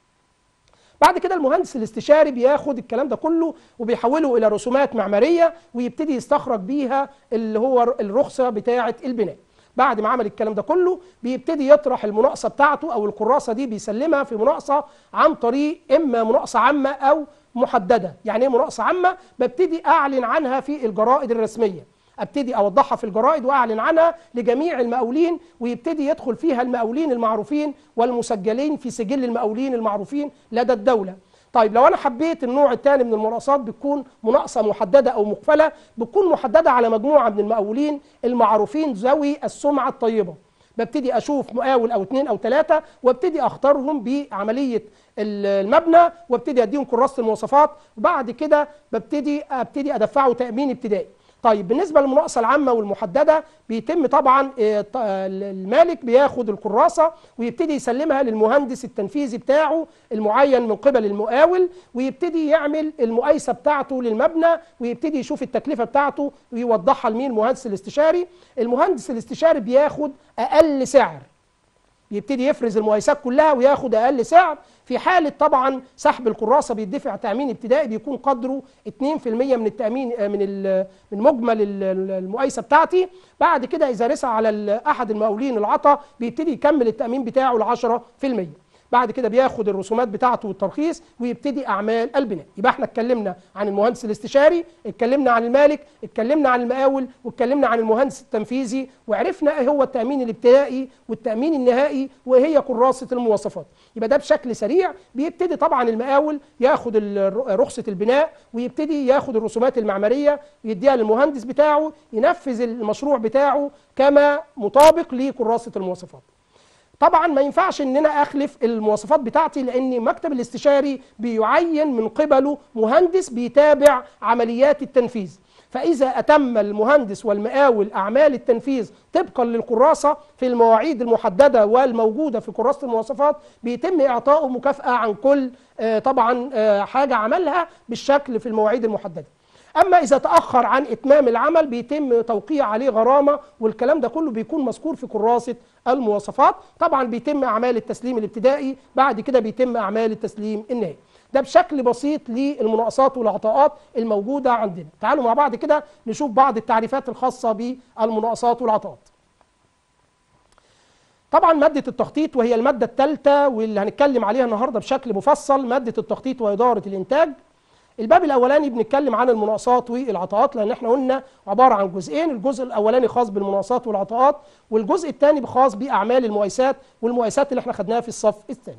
بعد كده المهندس الاستشاري بياخد الكلام ده كله وبيحوله إلى رسومات معمارية ويبتدي يستخرج بيها اللي هو الرخصة بتاعة البناء بعد ما عمل الكلام ده كله بيبتدي يطرح المناقصه بتاعته او الكراسه دي بيسلمها في مناقصه عن طريق اما مناقصه عامه او محدده يعني ايه مناقصه عامه ببتدي اعلن عنها في الجرائد الرسميه ابتدي اوضحها في الجرائد واعلن عنها لجميع المقاولين ويبتدي يدخل فيها المقاولين المعروفين والمسجلين في سجل المقاولين المعروفين لدى الدوله طيب لو انا حبيت النوع الثاني من المناقصات بتكون مناقصه محدده او مقفله بتكون محدده على مجموعه من المقاولين المعروفين ذوي السمعه الطيبه ببتدي اشوف مقاول او اثنين او ثلاثه وابتدي اختارهم بعمليه المبنى وابتدي اديهم كراسه المواصفات وبعد كده ببتدي ابتدي ادفعه تامين ابتدائي طيب بالنسبة للمناقصة العامة والمحددة بيتم طبعا آه، آه، المالك بياخد الكراسة ويبتدي يسلمها للمهندس التنفيذي بتاعه المعين من قبل المقاول ويبتدي يعمل المقايسة بتاعته للمبنى ويبتدي يشوف التكلفة بتاعته ويوضحها لمين المهندس الاستشاري المهندس الاستشاري بياخد أقل سعر بيبتدي يفرز المقايسات كلها وياخد اقل سعر في حاله طبعا سحب الكراسه بيدفع تامين ابتدائي بيكون قدره 2% من التامين آه، من ال- من مجمل ال- ال- المقايسه بتاعتي بعد كده اذا رسى على ال- احد المقاولين العطا بيبتدي يكمل التامين بتاعه ل 10% بعد كده بياخد الرسومات بتاعته والترخيص ويبتدي اعمال البناء يبقى احنا اتكلمنا عن المهندس الاستشاري اتكلمنا عن المالك اتكلمنا عن المقاول واتكلمنا عن المهندس التنفيذي وعرفنا ايه هو التامين الابتدائي والتامين النهائي وايه هي كراسه المواصفات يبقى ده بشكل سريع بيبتدي طبعا المقاول ياخد ال- رخصه البناء ويبتدي ياخد الرسومات المعماريه يديها للمهندس بتاعه ينفذ المشروع بتاعه كما مطابق لكراسه المواصفات طبعا ما ينفعش ان انا اخلف المواصفات بتاعتي لان مكتب الاستشاري بيعين من قبله مهندس بيتابع عمليات التنفيذ فاذا اتم المهندس والمقاول اعمال التنفيذ طبقا للكراسه في المواعيد المحدده والموجوده في كراسه المواصفات بيتم اعطائه مكافاه عن كل آه، طبعا آه، حاجه عملها بالشكل في المواعيد المحدده اما اذا تاخر عن اتمام العمل بيتم توقيع عليه غرامه والكلام ده كله بيكون مذكور في كراسه المواصفات طبعا بيتم اعمال التسليم الابتدائي بعد كده بيتم اعمال التسليم النهائي ده بشكل بسيط للمناقصات والعطاءات الموجوده عندنا تعالوا مع بعض كده نشوف بعض التعريفات الخاصه بالمناقصات والعطاءات طبعا مادة التخطيط وهي المادة الثالثة واللي هنتكلم عليها النهاردة بشكل مفصل مادة التخطيط وإدارة الإنتاج الباب الأولاني بنتكلم عن المناقصات والعطاءات لأن احنا قلنا عبارة عن جزئين الجزء الأولاني خاص بالمناقصات والعطاءات والجزء الثاني خاص بأعمال المقايسات والمقايسات اللي احنا خدناها في الصف الثاني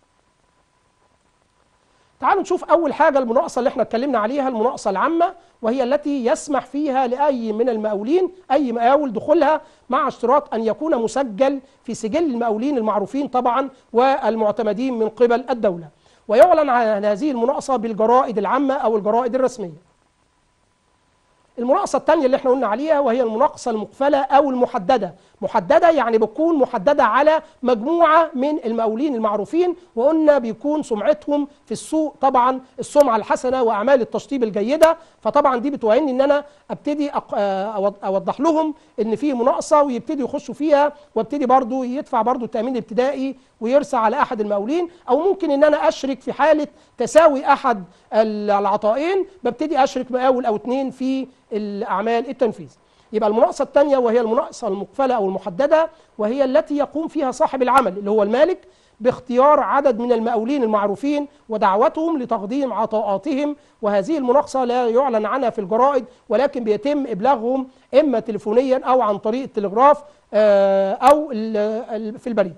تعالوا نشوف أول حاجة المناقصة اللي احنا اتكلمنا عليها المناقصة العامة وهي التي يسمح فيها لأي من المقاولين أي مقاول دخولها مع اشتراط أن يكون مسجل في سجل المقاولين المعروفين طبعا والمعتمدين من قبل الدولة ويعلن عن هذه المناقصة بالجرائد العامة أو الجرائد الرسمية المناقصة الثانية اللي احنا قلنا عليها وهي المناقصة المقفلة أو المحددة محددة يعني بتكون محددة على مجموعة من المقاولين المعروفين وقلنا بيكون سمعتهم في السوق طبعا السمعة الحسنة وأعمال التشطيب الجيدة فطبعا دي بتوعيني إن أنا أبتدي أق- آه، أوض- أوضح لهم إن في مناقصة ويبتدي يخشوا فيها وابتدي برضو يدفع برضو التأمين الابتدائي ويرسى على أحد المقاولين أو ممكن إن أنا أشرك في حالة تساوي أحد ال- العطائين ببتدي أشرك مقاول أو اتنين في الأعمال التنفيذ يبقى المناقصة الثانية وهي المناقصة المقفلة أو المحددة وهي التي يقوم فيها صاحب العمل اللي هو المالك باختيار عدد من المقاولين المعروفين ودعوتهم لتقديم عطاءاتهم وهذه المناقصة لا يعلن عنها في الجرائد ولكن بيتم إبلاغهم إما تليفونيا أو عن طريق التلغراف آه، أو ال- ال- في البريد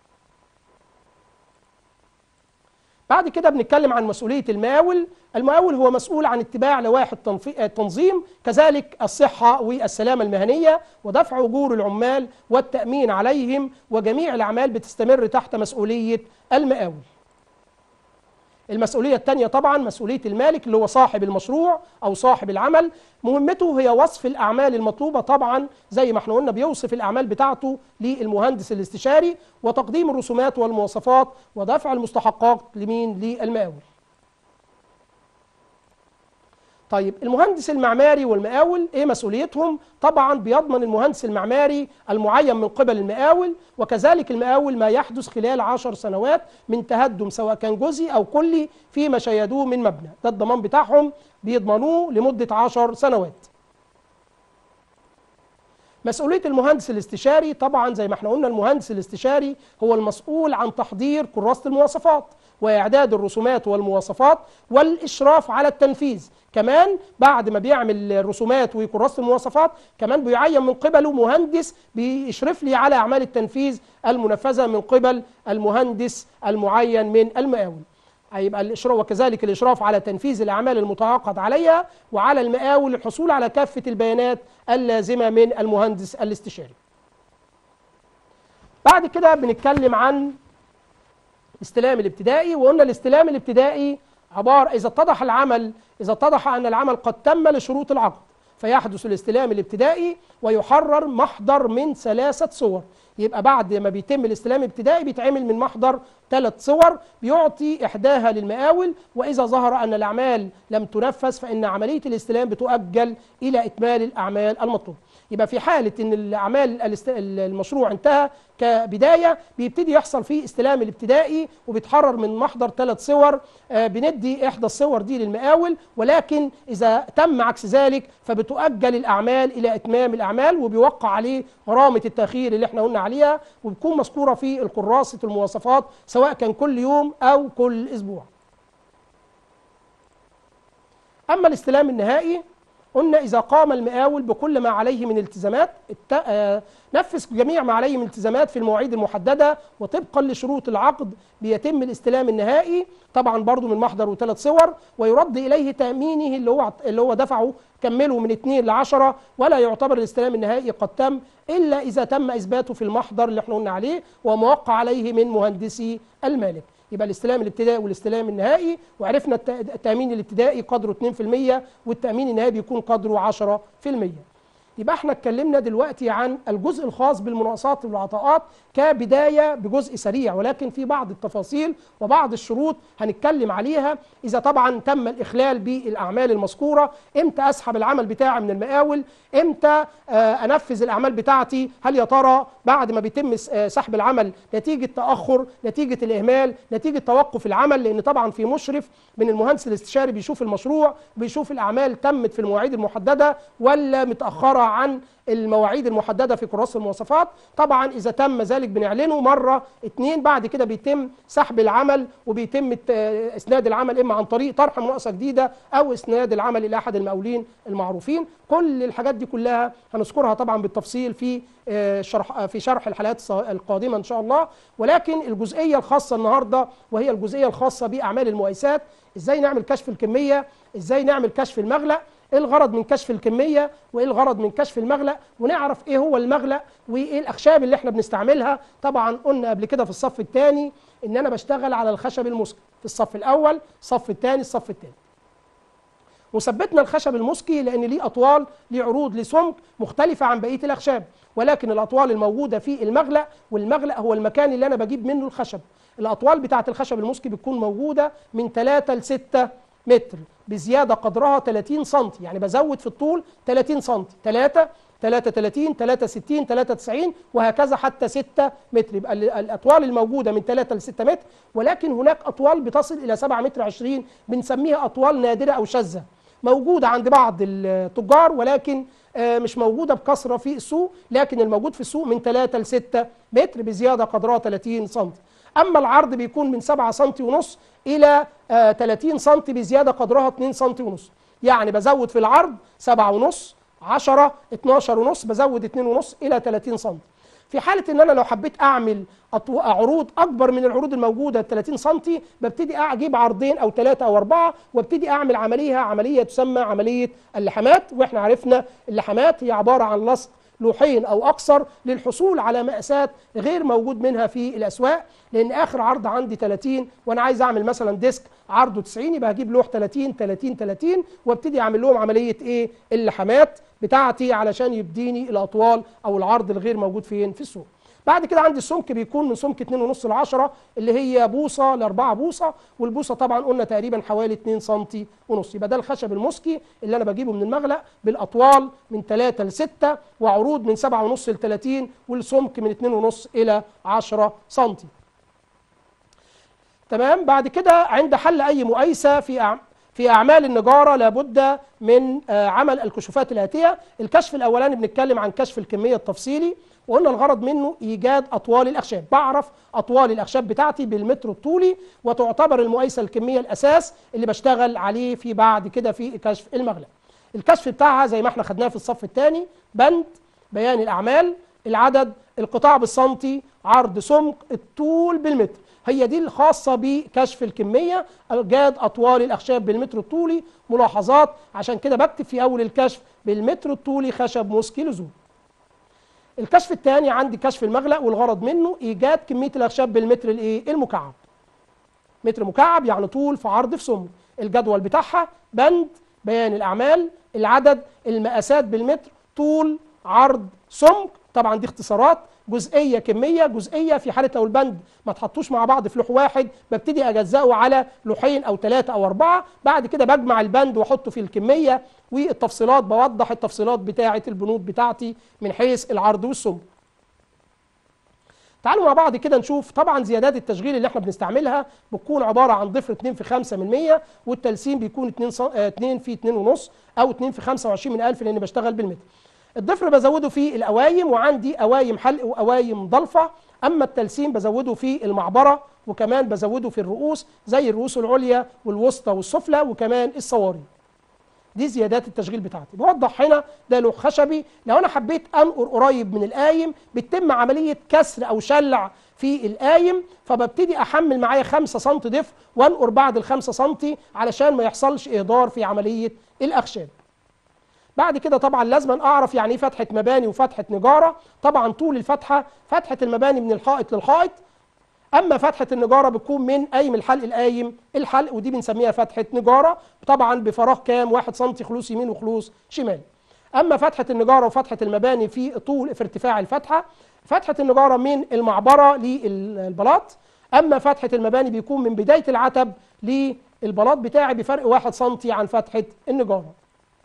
بعد كده بنتكلم عن مسؤولية المقاول المقاول هو مسؤول عن اتباع لوائح التنفي- التنظيم كذلك الصحة والسلامة المهنية ودفع أجور العمال والتأمين عليهم وجميع الأعمال بتستمر تحت مسؤولية المقاول المسؤولية الثانية طبعا مسؤولية المالك اللي هو صاحب المشروع أو صاحب العمل مهمته هي وصف الأعمال المطلوبة طبعا زي ما احنا قلنا بيوصف الأعمال بتاعته للمهندس الاستشاري وتقديم الرسومات والمواصفات ودفع المستحقات لمين للمقاول طيب المهندس المعماري والمقاول ايه مسؤوليتهم طبعا بيضمن المهندس المعماري المعين من قبل المقاول وكذلك المقاول ما يحدث خلال عشر سنوات من تهدم سواء كان جزئي او كلي فيما شيدوه من مبنى ده الضمان بتاعهم بيضمنوه لمدة عشر سنوات مسؤولية المهندس الاستشاري طبعا زي ما احنا قلنا المهندس الاستشاري هو المسؤول عن تحضير كراسة المواصفات وإعداد الرسومات والمواصفات والإشراف على التنفيذ كمان بعد ما بيعمل الرسومات وكراسة المواصفات كمان بيعين من قبله مهندس بيشرف لي على أعمال التنفيذ المنفذة من قبل المهندس المعين من المقاول هيبقى الإشراف وكذلك الإشراف على تنفيذ الأعمال المتعاقد عليها وعلى المقاول الحصول على كافة البيانات اللازمة من المهندس الاستشاري بعد كده بنتكلم عن الاستلام الابتدائي وقلنا الاستلام الابتدائي عبارة إذا اتضح العمل إذا اتضح أن العمل قد تم لشروط العقد فيحدث الاستلام الابتدائي ويحرر محضر من ثلاثة صور يبقى بعد ما بيتم الاستلام الابتدائي بيتعمل من محضر ثلاث صور بيعطي إحداها للمقاول وإذا ظهر أن الأعمال لم تنفذ فإن عملية الاستلام بتؤجل إلى إكمال الأعمال المطلوبة يبقى في حالة إن الأعمال الاست- المشروع انتهى كبداية بيبتدي يحصل فيه استلام الابتدائي وبيتحرر من محضر ثلاث صور آه، بندي إحدى الصور دي للمقاول ولكن إذا تم عكس ذلك فبتؤجل الأعمال إلى إتمام الأعمال وبيوقع عليه غرامة التأخير اللي احنا قلنا عليها وبتكون مذكورة في الكراسة المواصفات سواء كان كل يوم أو كل أسبوع أما الاستلام النهائي قلنا إذا قام المقاول بكل ما عليه من التزامات الت- آه، نفذ جميع ما عليه من التزامات في المواعيد المحددة وطبقا لشروط العقد بيتم الاستلام النهائي طبعا برضو من محضر وثلاث صور ويرد إليه تأمينه اللي هو اللي هو دفعه كمله من 2 ل 10 ولا يعتبر الاستلام النهائي قد تم إلا إذا تم إثباته في المحضر اللي احنا قلنا عليه وموقع عليه من مهندسي المالك يبقى الاستلام الابتدائي والاستلام النهائي وعرفنا الت- التأمين الابتدائي قدره 2% والتأمين النهائي بيكون قدره 10% يبقى احنا اتكلمنا دلوقتي عن الجزء الخاص بالمناقصات والعطاءات كبداية بجزء سريع ولكن في بعض التفاصيل وبعض الشروط هنتكلم عليها إذا طبعا تم الإخلال بالأعمال المذكورة إمتى أسحب العمل بتاعي من المقاول إمتى آه، أنفذ الأعمال بتاعتي هل يا ترى بعد ما بيتم س- آه، سحب العمل نتيجة تأخر نتيجة الإهمال نتيجة توقف العمل لأن طبعا في مشرف من المهندس الاستشاري بيشوف المشروع بيشوف الأعمال تمت في المواعيد المحددة ولا متأخرة عن المواعيد المحددة في كراسة المواصفات طبعا إذا تم ذلك بنعلنه مرة اتنين بعد كده بيتم سحب العمل وبيتم الت- إسناد العمل إما عن طريق طرح مناقصة جديدة أو إسناد العمل إلى أحد المقاولين المعروفين كل الحاجات دي كلها هنذكرها طبعا بالتفصيل في آه، شرح آه، في شرح الحلقات الص- القادمة إن شاء الله ولكن الجزئية الخاصة النهاردة وهي الجزئية الخاصة بأعمال المقايسات إزاي نعمل كشف الكمية إزاي نعمل كشف المغلق ايه الغرض من كشف الكميه وايه الغرض من كشف المغلق ونعرف ايه هو المغلق وايه الاخشاب اللي احنا بنستعملها طبعا قلنا قبل كده في الصف الثاني ان انا بشتغل على الخشب المسكي في الصف الاول الصف الثاني الصف الثاني وثبتنا الخشب المسكي لان ليه اطوال ليه عروض ليه سمك مختلفه عن بقيه الاخشاب ولكن الاطوال الموجوده في المغلق والمغلق هو المكان اللي انا بجيب منه الخشب الاطوال بتاعه الخشب المسكي بتكون موجوده من 3 ل 6 متر بزياده قدرها 30 سم يعني بزود في الطول 30 سم 3 33 63 93 وهكذا حتى 6 متر يبقى ال- الاطوال الموجوده من 3 ل 6 متر ولكن هناك اطوال بتصل الى 7 متر 20 بنسميها اطوال نادره او شاذه موجوده عند بعض التجار ولكن آه، مش موجوده بكثره في السوق لكن الموجود في السوق من 3 ل 6 متر بزياده قدرها 30 سم اما العرض بيكون من 7 سم ونص الى آه، 30 سم بزياده قدرها 2 سم ونص يعني بزود في العرض 7 ونص 10 12 ونص بزود 2 ونص الى 30 سم في حاله ان انا لو حبيت اعمل أطو... عروض اكبر من العروض الموجوده 30 سم ببتدي اجيب عرضين او ثلاثه او اربعه وابتدي اعمل عمليه عمليه تسمى عمليه اللحامات واحنا عرفنا اللحامات هي عباره عن لصق لوحين او اكثر للحصول على مقاسات غير موجود منها في الاسواق لان اخر عرض عندي 30 وانا عايز اعمل مثلا ديسك عرضه 90 يبقى هجيب لوح 30 30 30 وابتدي اعمل لهم عمليه ايه اللحامات بتاعتي علشان يديني الاطوال او العرض الغير موجود فين في السوق بعد كده عندي السمك بيكون من سمك 2.5 ل 10 اللي هي بوصه ل 4 بوصه والبوصه طبعا قلنا تقريبا حوالي 2 سم ونص يبقى ده الخشب المسكي اللي انا بجيبه من المغلق بالاطوال من 3 ل 6 وعروض من 7.5 ل 30 والسمك من 2.5 الى 10 سم تمام بعد كده عند حل اي مقايسه في أع... في اعمال النجاره لابد من آه، عمل الكشوفات الاتيه الكشف الاولاني بنتكلم عن كشف الكميه التفصيلي وقلنا الغرض منه ايجاد اطوال الاخشاب بعرف اطوال الاخشاب بتاعتي بالمتر الطولي وتعتبر المقايسه الكميه الاساس اللي بشتغل عليه في بعد كده في كشف المغلق الكشف بتاعها زي ما احنا خدناه في الصف الثاني بند بيان الاعمال العدد القطاع بالسنتي عرض سمك الطول بالمتر هي دي الخاصة بكشف الكمية جاد أطوال الأخشاب بالمتر الطولي ملاحظات عشان كده بكتب في أول الكشف بالمتر الطولي خشب مسكي لزوم الكشف الثاني عندي كشف المغلق والغرض منه إيجاد كمية الأخشاب بالمتر الإيه المكعب متر مكعب يعني طول في عرض في سمك الجدول بتاعها بند بيان الأعمال العدد المقاسات بالمتر طول عرض سمك طبعا دي اختصارات جزئيه كميه جزئيه في حاله لو البند ما تحطوش مع بعض في لوح واحد ببتدي اجزئه على لوحين او ثلاثه او اربعه بعد كده بجمع البند واحطه في الكميه والتفصيلات بوضح التفصيلات بتاعه البنود بتاعتي من حيث العرض والسمك تعالوا مع بعض كده نشوف طبعا زيادات التشغيل اللي احنا بنستعملها بتكون عباره عن ضفر 2 في 5 من 100 والتلسين بيكون 2 ص... 2 في 2 ونص او 2 في 25 من 1000 لان بشتغل بالمتر الضفر بزوده في القوايم وعندي قوايم حلق وقوايم ضلفه اما التلسين بزوده في المعبره وكمان بزوده في الرؤوس زي الرؤوس العليا والوسطى والسفلى وكمان الصواري دي زيادات التشغيل بتاعتي بوضح هنا ده لوح خشبي لو انا حبيت انقر قريب من القايم بتتم عمليه كسر او شلع في القايم فببتدي احمل معايا 5 سم ضفر وانقر بعد ال 5 سم علشان ما يحصلش اهدار في عمليه الاخشاب بعد كده طبعا لازم اعرف يعني ايه فتحه مباني وفتحه نجاره طبعا طول الفتحه فتحه المباني من الحائط للحائط اما فتحه النجاره بتكون من قايم الحلق القايم الحلق ودي بنسميها فتحه نجاره طبعا بفراغ كام 1 سم خلوص يمين وخلوص شمال اما فتحه النجاره وفتحه المباني في طول في ارتفاع الفتحه فتحه النجاره من المعبره للبلاط اما فتحه المباني بيكون من بدايه العتب للبلاط بتاعي بفرق 1 سم عن فتحه النجاره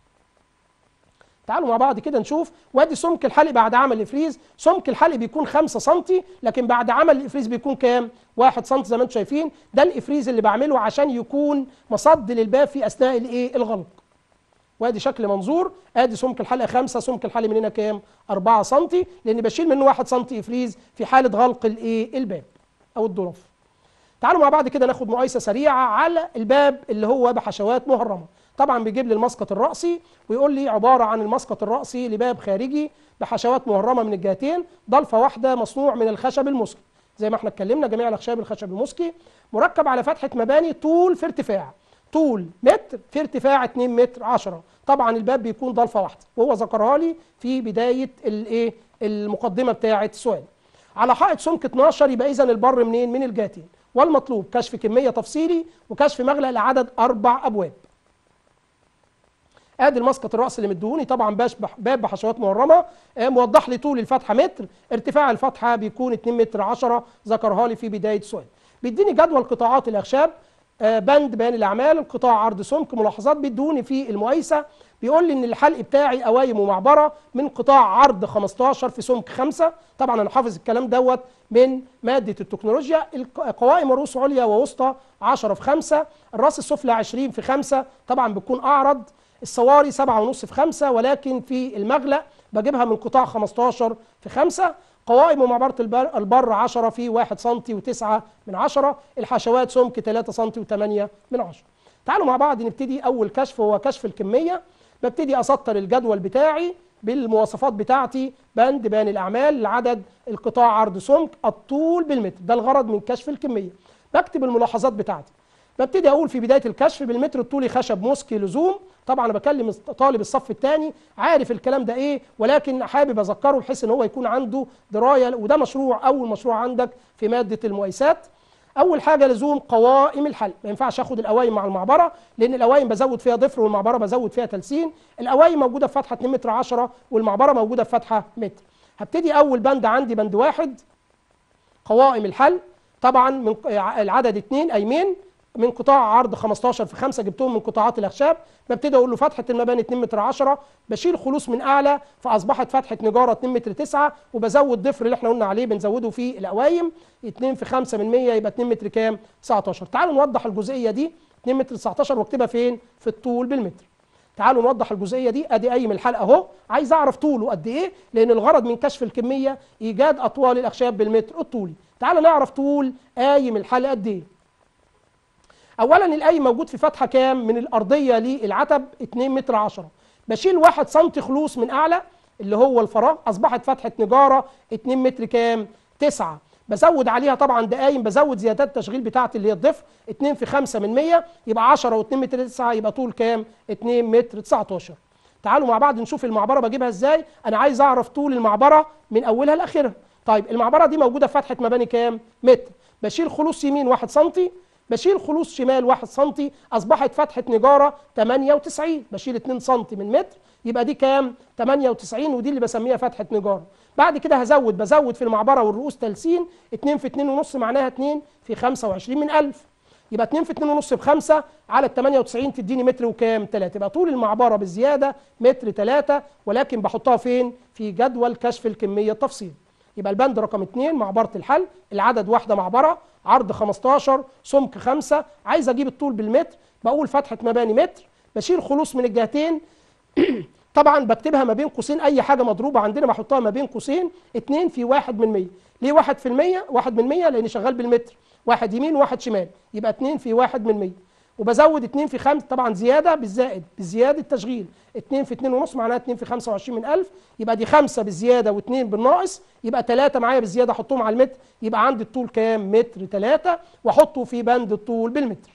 تعالوا مع بعض كده نشوف وادي سمك الحلق بعد عمل الافريز سمك الحلق بيكون 5 سم لكن بعد عمل الافريز بيكون كام 1 سم زي ما انتم شايفين ده الافريز اللي بعمله عشان يكون مصد للباب في اثناء الايه الغلق وادي شكل منظور ادي سمك الحلقه 5 سمك الحلق من هنا كام 4 سم لان بشيل منه 1 سم افريز في حاله غلق الايه الباب او الظرف تعالوا مع بعض كده ناخد مقايسه سريعه على الباب اللي هو بحشوات مهرمه طبعا بيجيب لي المسقط الرأسي ويقول لي عبارة عن المسقط الرأسي لباب خارجي بحشوات مهرمة من الجهتين ضلفة واحدة مصنوع من الخشب المسكي زي ما احنا اتكلمنا جميع الأخشاب الخشب المسكي مركب على فتحة مباني طول في ارتفاع طول متر في ارتفاع 2 متر 10 طبعا الباب بيكون ضلفة واحدة وهو ذكرها لي في بداية الايه المقدمة بتاعة السؤال على حائط سمك 12 يبقى اذا البر منين من الجهتين والمطلوب كشف كمية تفصيلي وكشف مغلق لعدد أربع أبواب ادي المسقط الراس اللي مديهوني طبعا بشبح باب بحشوات مورمه آه موضح لي طول الفتحه متر ارتفاع الفتحه بيكون 2 متر 10 ذكرها لي في بدايه السؤال بيديني جدول قطاعات الاخشاب آه بند بيان الاعمال القطاع عرض سمك ملاحظات بيدوني في المقايسه بيقول لي ان الحلق بتاعي قوايم ومعبره من قطاع عرض 15 في سمك 5 طبعا انا حافظ الكلام دوت من ماده التكنولوجيا قوائم رؤوس عليا ووسطى 10 في 5 الراس السفلى 20 في 5 طبعا بتكون اعرض الصواري سبعة ونص في خمسة ولكن في المغلق بجيبها من قطاع 15 في خمسة قوائم ومعبرة البر, البر 10 في 1 سم و9 من 10 الحشوات سمك 3 سم و8 من 10 تعالوا مع بعض نبتدي أول كشف هو كشف الكمية ببتدي أسطر الجدول بتاعي بالمواصفات بتاعتي بند بيان الأعمال لعدد القطاع عرض سمك الطول بالمتر ده الغرض من كشف الكمية بكتب الملاحظات بتاعتي ببتدي اقول في بدايه الكشف بالمتر الطولي خشب موسكي لزوم طبعا انا بكلم طالب الصف الثاني عارف الكلام ده ايه ولكن حابب اذكره بحيث ان هو يكون عنده درايه وده مشروع اول مشروع عندك في ماده المقايسات اول حاجه لزوم قوائم الحل ما ينفعش اخد القوايم مع المعبره لان القوايم بزود فيها ضفر والمعبره بزود فيها تلسين القوايم موجوده في فتحه 2 متر 10 والمعبره موجوده في فتحه متر هبتدي اول بند عندي بند واحد قوائم الحل طبعا من العدد اثنين ايمين من قطاع عرض 15 في 5 جبتهم من قطاعات الاخشاب ببتدي اقول له فتحه المباني 2 متر 10 بشيل خلوص من اعلى فاصبحت فتحه نجاره 2 متر 9 وبزود ضفر اللي احنا قلنا عليه بنزوده في القوايم 2 في 5 من 100 يبقى 2 متر كام 19 تعالوا نوضح الجزئيه دي 2 متر 19 واكتبها فين في الطول بالمتر تعالوا نوضح الجزئيه دي ادي قايم الحلقه اهو عايز اعرف طوله قد ايه لان الغرض من كشف الكميه ايجاد اطوال الاخشاب بالمتر الطولي تعالوا نعرف طول قايم الحلقه قد ايه اولا القايم موجود في فتحه كام من الارضيه للعتب 2 متر 10 بشيل 1 سم خلوص من اعلى اللي هو الفراغ اصبحت فتحه نجاره 2 متر كام 9 بزود عليها طبعا دقايم بزود زيادات التشغيل بتاعتي اللي هي الضفر 2 في 5 من 100 يبقى 10 و2 متر 9 يبقى طول كام 2 متر 19 تعالوا مع بعض نشوف المعبره بجيبها ازاي انا عايز اعرف طول المعبره من اولها لاخرها طيب المعبره دي موجوده في فتحه مباني كام متر بشيل خلوص يمين 1 سم بشيل خلوص شمال 1 سم اصبحت فتحه نجاره 98 بشيل 2 سم من متر يبقى دي كام 98 ودي اللي بسميها فتحه نجاره بعد كده هزود بزود في المعبره والرؤوس تلسين 2 في 2 ونص معناها 2 في 25 من 1000 يبقى 2 في 2 ونص بخمسة على ال 98 تديني متر وكام 3 يبقى طول المعبره بالزياده متر 3 ولكن بحطها فين في جدول كشف الكميه التفصيل يبقى البند رقم 2 معبره الحل العدد واحده معبره عرض 15 سمك 5 عايز اجيب الطول بالمتر بقول فتحه مباني متر بشيل خلوص من الجهتين طبعا بكتبها ما بين قوسين اي حاجه مضروبه عندنا بحطها ما بين قوسين 2 في 1 من 100 ليه 1 في المية 1 من 100 لاني شغال بالمتر واحد يمين وواحد شمال يبقى 2 في 1 من 100 وبزود 2 في 5 طبعا زياده بالزائد بزياده تشغيل 2 في 2 ونص معناها 2 في 25 من 1000 يبقى دي 5 بالزياده و2 بالناقص يبقى 3 معايا بالزياده احطهم على المتر يبقى عندي الطول كام متر 3 واحطه في بند الطول بالمتر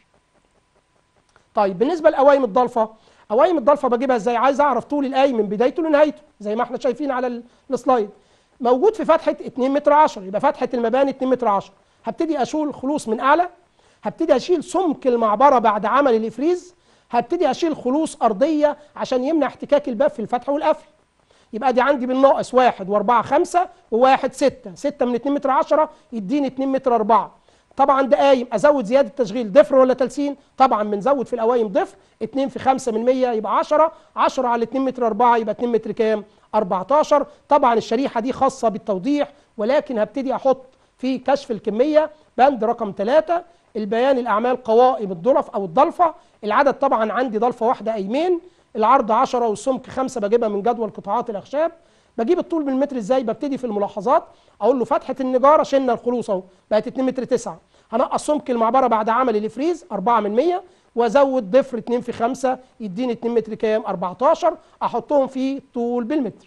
طيب بالنسبه لقوايم الضلفه قوايم الضلفه بجيبها ازاي عايز اعرف طول القايم من بدايته لنهايته زي ما احنا شايفين على ال- السلايد موجود في فتحه 2 متر 10 يبقى فتحه المباني 2 متر 10 هبتدي اشيل خلوص من اعلى هبتدي اشيل سمك المعبره بعد عمل الافريز هبتدي اشيل خلوص ارضيه عشان يمنع احتكاك الباب في الفتح والقفل يبقى دي عندي بالناقص واحد واربعة خمسة وواحد ستة ستة من اتنين متر عشرة يديني اتنين متر أربعة طبعا ده قايم ازود زياده تشغيل ضفر ولا تلسين طبعا بنزود في القوايم ضفر 2 في 5 من 100 يبقى 10 10 على 2 متر 4 يبقى 2 متر كام 14 طبعا الشريحه دي خاصه بالتوضيح ولكن هبتدي احط في كشف الكميه بند رقم 3 البيان الاعمال قوائم الضلف او الضلفه العدد طبعا عندي ضلفه واحده ايمين العرض 10 والسمك 5 بجيبها من جدول قطاعات الاخشاب بجيب الطول بالمتر ازاي ببتدي في الملاحظات اقول له فتحه النجاره شلنا الخلوص اهو بقت 2 متر 9 هنقص سمك المعبره بعد عمل الافريز 4 من 100 وازود ضفر 2 في 5 يديني 2 متر كام 14 احطهم في طول بالمتر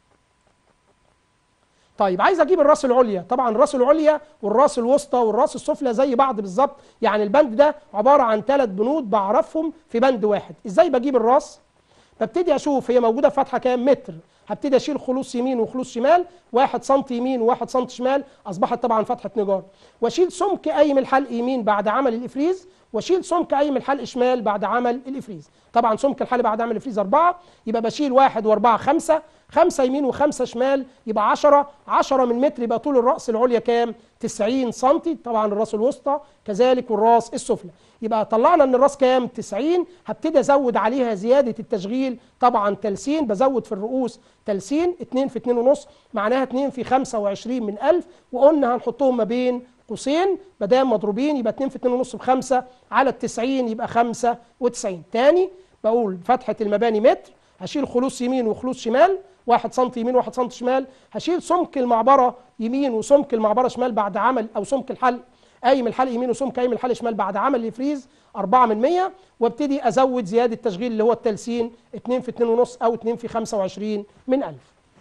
طيب عايز اجيب الراس العليا طبعا الراس العليا والراس الوسطى والراس السفلى زي بعض بالظبط يعني البند ده عباره عن ثلاث بنود بعرفهم في بند واحد ازاي بجيب الراس ببتدي اشوف هي موجوده في فتحه كام متر هبتدي اشيل خلوص يمين وخلوص شمال 1 سم يمين و1 سم شمال اصبحت طبعا فتحه نجار واشيل سمك قايم الحلق يمين بعد عمل الافريز واشيل سمك قايم الحلق شمال بعد عمل الافريز طبعا سمك الحلق بعد عمل الافريز 4 يبقى بشيل 1 و4 5 5 يمين وخمسة شمال يبقى 10 10 من متر يبقى طول الراس العليا كام 90 سم طبعا الراس الوسطى كذلك والراس السفلى يبقى طلعنا ان الراس كام 90 هبتدي ازود عليها زياده التشغيل طبعا تلسين بزود في الرؤوس تلسين 2 في 2 ونص معناها 2 في 25 من 1000 وقلنا هنحطهم ما بين قوسين ما دام مضروبين يبقى 2 في 2 ونص بخمسة على ال 90 يبقى 95 تاني بقول فتحه المباني متر هشيل خلوص يمين وخلوص شمال 1 سم يمين 1 سم شمال هشيل سمك المعبره يمين وسمك المعبره شمال بعد عمل او سمك الحلق قايم الحلق يمين وسمك قايم الحلق شمال بعد عمل الفريز 4 من 100 وابتدي ازود زياده تشغيل اللي هو التلسين 2 في 2 ونص او 2 في 25 من 1000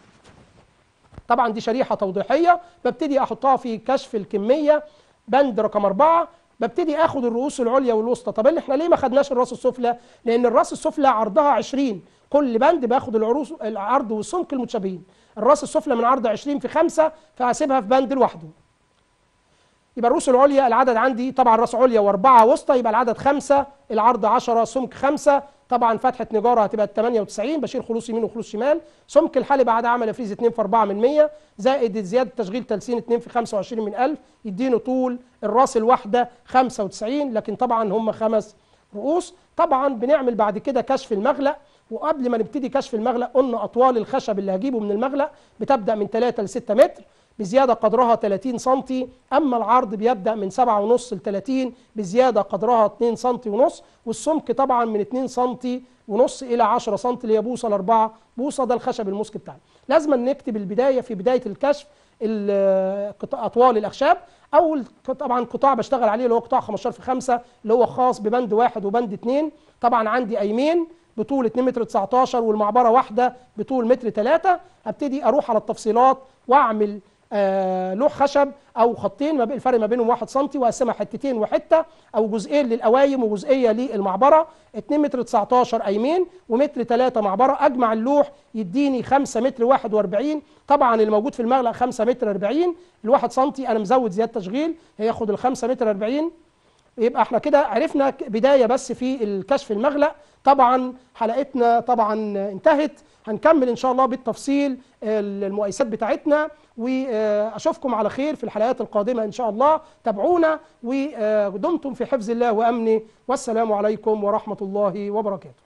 طبعا دي شريحه توضيحيه ببتدي احطها في كشف الكميه بند رقم 4 ببتدي اخد الرؤوس العليا والوسطى طب اللي احنا ليه ما خدناش الراس السفلى لان الراس السفلى عرضها 20 كل بند باخد العروس العرض والسمك المتشابهين الراس السفلى من عرض 20 في 5 فهسيبها في بند لوحده يبقى الرؤوس العليا العدد عندي طبعا راس عليا واربعه وسطى يبقى العدد خمسه العرض 10 سمك خمسه طبعا فتحه نجاره هتبقى 98 بشيل خلوص يمين وخلوص شمال سمك الحلي بعد عمل فريز 2 في 4 من 100 زائد زياده تشغيل تلسين 2 في 25 من 1000 يديني طول الراس الواحده 95 لكن طبعا هم خمس رؤوس طبعا بنعمل بعد كده كشف المغلق وقبل ما نبتدي كشف المغلق قلنا اطوال الخشب اللي هجيبه من المغلق بتبدا من 3 ل 6 متر بزياده قدرها 30 سم اما العرض بيبدا من 7 ونص ل 30 بزياده قدرها 2 سم ونص والسمك طبعا من 2 سم ونص الى 10 سم اللي هي بوصه ل 4 بوصه ده الخشب المسك بتاعنا لازم نكتب البدايه في بدايه الكشف اطوال الاخشاب اول طبعا قطاع بشتغل عليه اللي هو قطاع 15 في 5 اللي هو خاص ببند واحد وبند اثنين طبعا عندي ايمين بطول 2 متر 19 والمعبره واحده بطول متر 3 ابتدي اروح على التفصيلات واعمل آه لوح خشب او خطين ما الفرق ما بينهم 1 سم واقسمها حتتين وحته او جزئين للقوايم وجزئيه للمعبره 2 متر 19 ايمين ومتر 3 معبره اجمع اللوح يديني 5 متر 41 طبعا اللي موجود في المغلق 5 متر 40 الواحد سم انا مزود زياده تشغيل هياخد ال 5 متر 40 يبقى احنا كده عرفنا ك- بدايه بس في الكشف المغلق طبعا حلقتنا طبعا انتهت هنكمل ان شاء الله بالتفصيل المقايسات بتاعتنا واشوفكم على خير في الحلقات القادمه ان شاء الله تابعونا ودمتم في حفظ الله وامنه والسلام عليكم ورحمه الله وبركاته